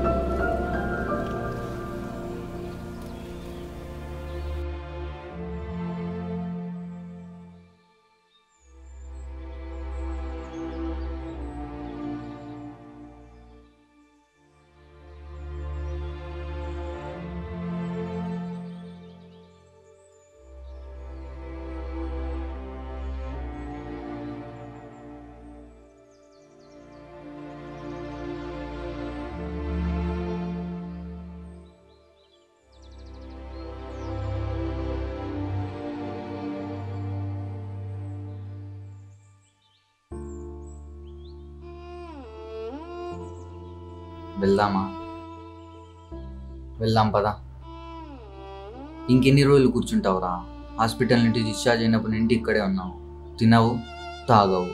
వెళ్దామా వెళ్దాం పదా ఇంకెన్ని రోజులు కూర్చుంటావురా హాస్పిటల్ నుండి డిశ్చార్జ్ అయినప్పటి నుండి ఇక్కడే ఉన్నావు తినవు తాగవు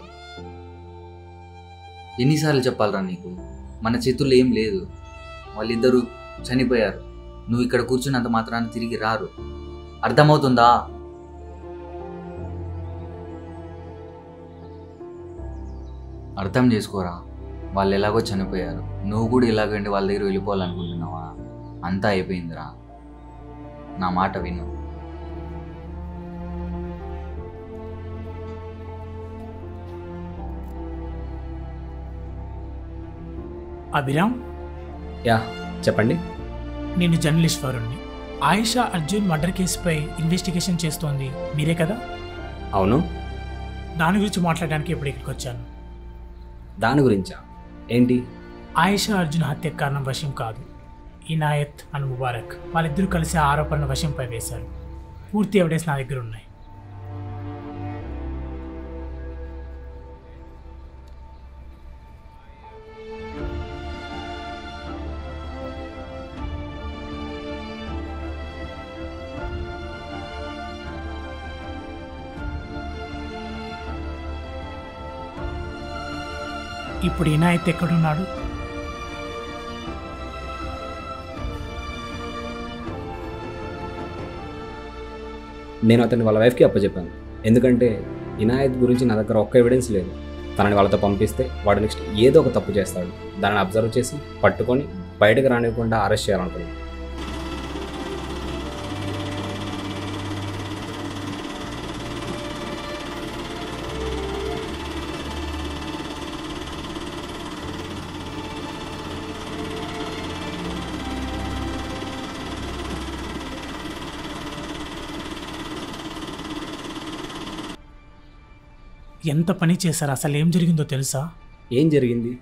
ఎన్నిసార్లు చెప్పాలరా నీకు మన చేతుల్లో ఏం లేదు వాళ్ళిద్దరూ చనిపోయారు నువ్వు ఇక్కడ కూర్చున్నంత మాత్రాన తిరిగి రారు అర్థమవుతుందా అర్థం చేసుకోరా వాళ్ళు ఎలాగో చనిపోయారు నువ్వు కూడా ఇలాగండి వాళ్ళ దగ్గర వెళ్ళిపోవాలనుకుంటున్నావా అంతా అయిపోయిందిరా నా మాట విను అభిరామ్ యా చెప్పండి నేను జర్నలిస్ట్ వరుణ్ణి ఆయిషా అర్జున్ మర్డర్ కేసుపై ఇన్వెస్టిగేషన్ చేస్తోంది మీరే కదా అవును దాని గురించి మాట్లాడడానికి ఇప్పుడు ఇక్కడికి వచ్చాను దాని గురించా ఏంటి ఆయిషా అర్జున్ హత్యకు కారణం వశం కాదు ఇనాయత్ అండ్ ముబారక్ వాళ్ళిద్దరూ కలిసి ఆ ఆరోపణను వశంపై వేశారు పూర్తి ఎవిడెన్స్ నా దగ్గర ఉన్నాయి ఇప్పుడు ఇనాయత్ ఎక్కడున్నాడు నేను అతన్ని వాళ్ళ వైఫ్కి అప్పచెప్పాను ఎందుకంటే ఇనాయత్ గురించి నా దగ్గర ఒక్క ఎవిడెన్స్ లేదు తనని వాళ్ళతో పంపిస్తే వాడు నెక్స్ట్ ఏదో ఒక తప్పు చేస్తాడు దానిని అబ్జర్వ్ చేసి పట్టుకొని బయటకు రానివ్వకుండా అరెస్ట్ చేయాలనుకున్నాను ఎంత పని చేశారు అసలు ఏం జరిగిందో తెలుసా ఏం జరిగింది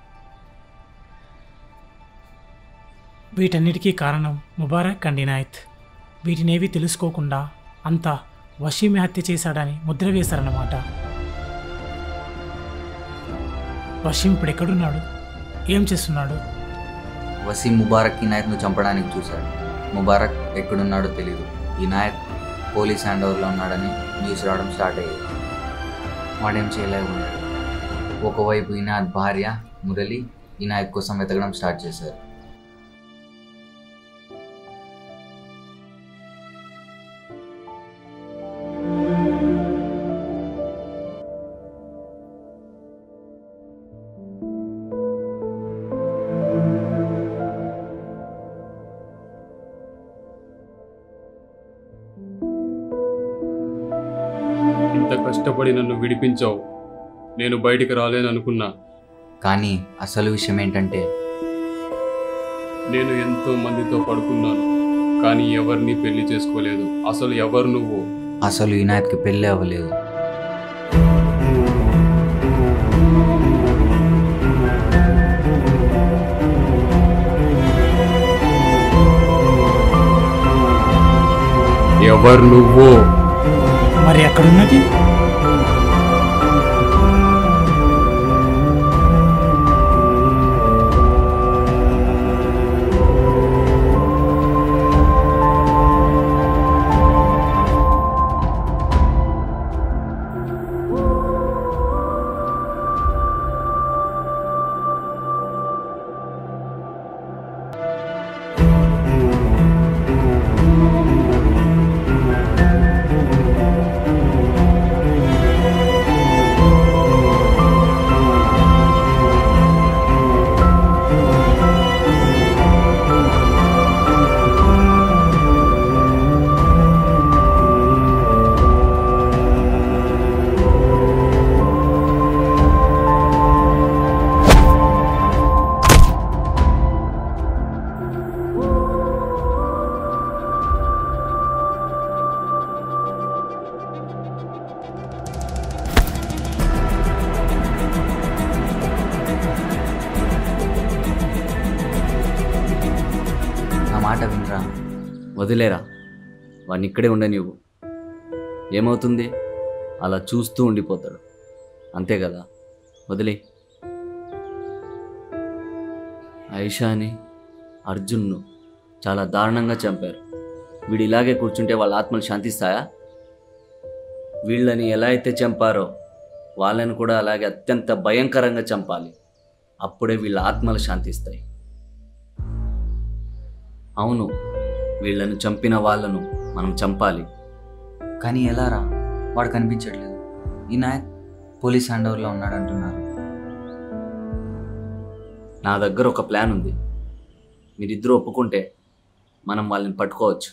వీటన్నిటికీ కారణం ముబారక్ అండ్ ఇనాయత్ వీటినేవి తెలుసుకోకుండా అంతా వశీమి హత్య చేశాడని ముద్ర వేశారన్నమాట వసీం ఇప్పుడు ఎక్కడున్నాడు ఏం చేస్తున్నాడు వసీం ముబారక్ ఇనాయత్ను చంపడానికి చూశాడు ముబారక్ ఎక్కడున్నాడో తెలియదు ఇనాయత్ పోలీస్ హ్యాండ్ ఓవర్లో ఉన్నాడని న్యూస్ రావడం స్టార్ట్ అయ్యేది వాడేం చేయలేకపోయాడు ఒకవైపు ఇనాయత్ భార్య మురళి ఇనాయత్ కోసం వెతకడం స్టార్ట్ చేశారు ఇంత కష్టపడి నన్ను విడిపించావు నేను బయటికి రాలేననుకున్నా కానీ అసలు విషయం ఏంటంటే నేను ఎంతో మందితో పడుకున్నాను కానీ ఎవరిని పెళ్లి చేసుకోలేదు అసలు ఎవరు నువ్వు అసలు ఇనాయత్కి పెళ్ళి అవ్వలేదు ఎవరు నువ్వు మరి ఎక్కడున్నది నా మాట వినరా వదిలేరా వాడిని ఇక్కడే ఉండనివ్వు ఏమవుతుంది అలా చూస్తూ ఉండిపోతాడు అంతే కదా వదిలే ఐషాని అర్జున్ను చాలా దారుణంగా చంపారు వీడు ఇలాగే కూర్చుంటే వాళ్ళ ఆత్మలు శాంతిస్తాయా వీళ్ళని ఎలా అయితే చంపారో వాళ్ళని కూడా అలాగే అత్యంత భయంకరంగా చంపాలి అప్పుడే వీళ్ళ ఆత్మలు శాంతిస్తాయి అవును వీళ్ళను చంపిన వాళ్ళను మనం చంపాలి కానీ ఎలా రా వాడు కనిపించట్లేదు ఇనాయత్ పోలీస్ హ్యాండ్ ఓవర్లో ఉన్నాడు అంటున్నారు నా దగ్గర ఒక ప్లాన్ ఉంది మీరిద్దరూ ఒప్పుకుంటే మనం వాళ్ళని పట్టుకోవచ్చు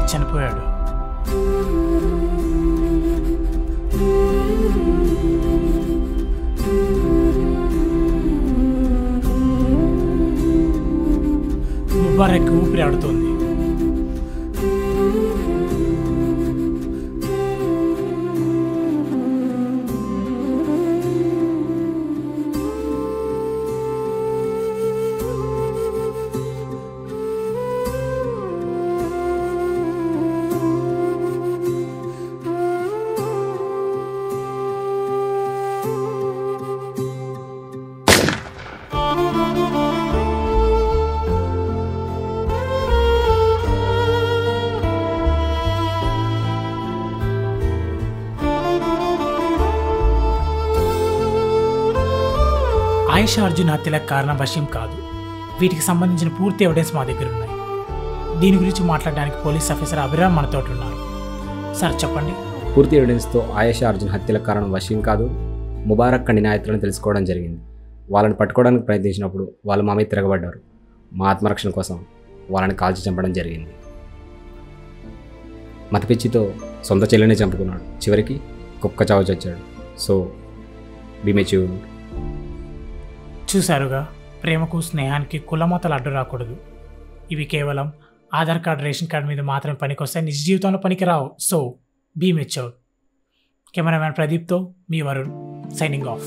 అభిజిత్ చనిపోయాడు ముబారక్ ఊపిరి ఆడుతోంది ఆయేషా అర్జున్ హత్యలకు కారణం వశ్యం కాదు వీటికి సంబంధించిన పూర్తి ఎవిడెన్స్ మా దగ్గర ఉన్నాయి దీని గురించి మాట్లాడడానికి పోలీస్ ఆఫీసర్ అభిరామ్ మనతో ఉన్నారు సార్ చెప్పండి పూర్తి ఎవిడెన్స్తో ఆయేషా అర్జున్ హత్యలకు కారణం వశీం కాదు ముబారక్ కండి నాయకులను తెలుసుకోవడం జరిగింది వాళ్ళని పట్టుకోవడానికి ప్రయత్నించినప్పుడు వాళ్ళు మా మీద తిరగబడ్డారు మా ఆత్మరక్షణ కోసం వాళ్ళని కాల్చి చంపడం జరిగింది మతపిచ్చితో సొంత చెల్లిని చంపుకున్నాడు చివరికి కుక్క చావు చచ్చాడు సో బిమెచ్యూర్ చూశారుగా ప్రేమకు స్నేహానికి కులమతలు అడ్డు రాకూడదు ఇవి కేవలం ఆధార్ కార్డ్ రేషన్ కార్డ్ మీద మాత్రమే పనికొస్తాయి నిజ జీవితంలో పనికిరావు సో బీ మెచ్యూర్ కెమెరామ్యాన్ ప్రదీప్తో మీ వరుణ్ సైనింగ్ ఆఫ్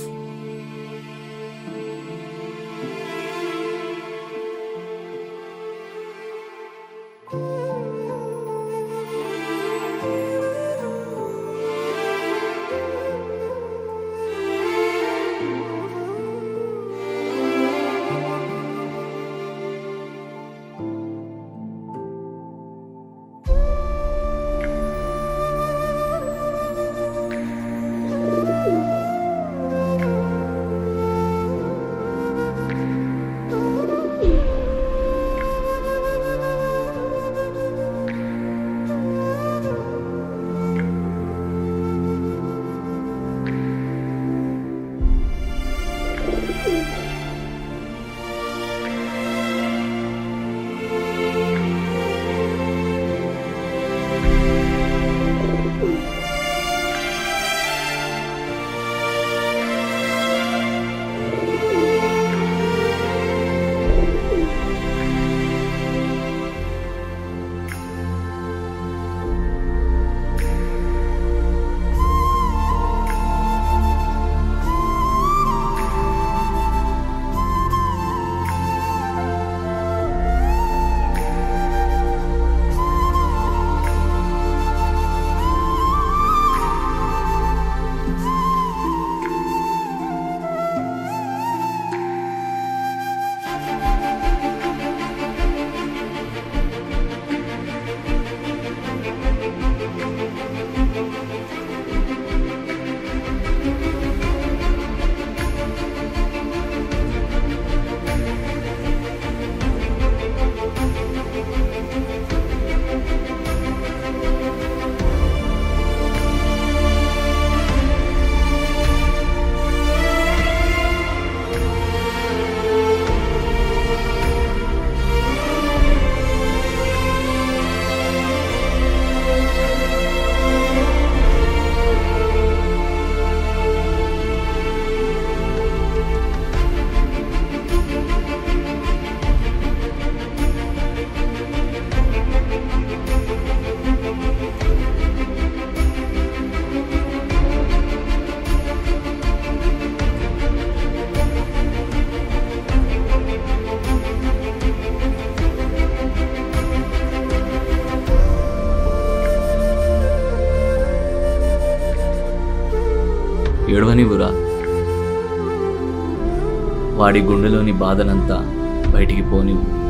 ఏడవనివురా వాడి గుండెలోని బాధనంతా బయటికి పోనివ్వు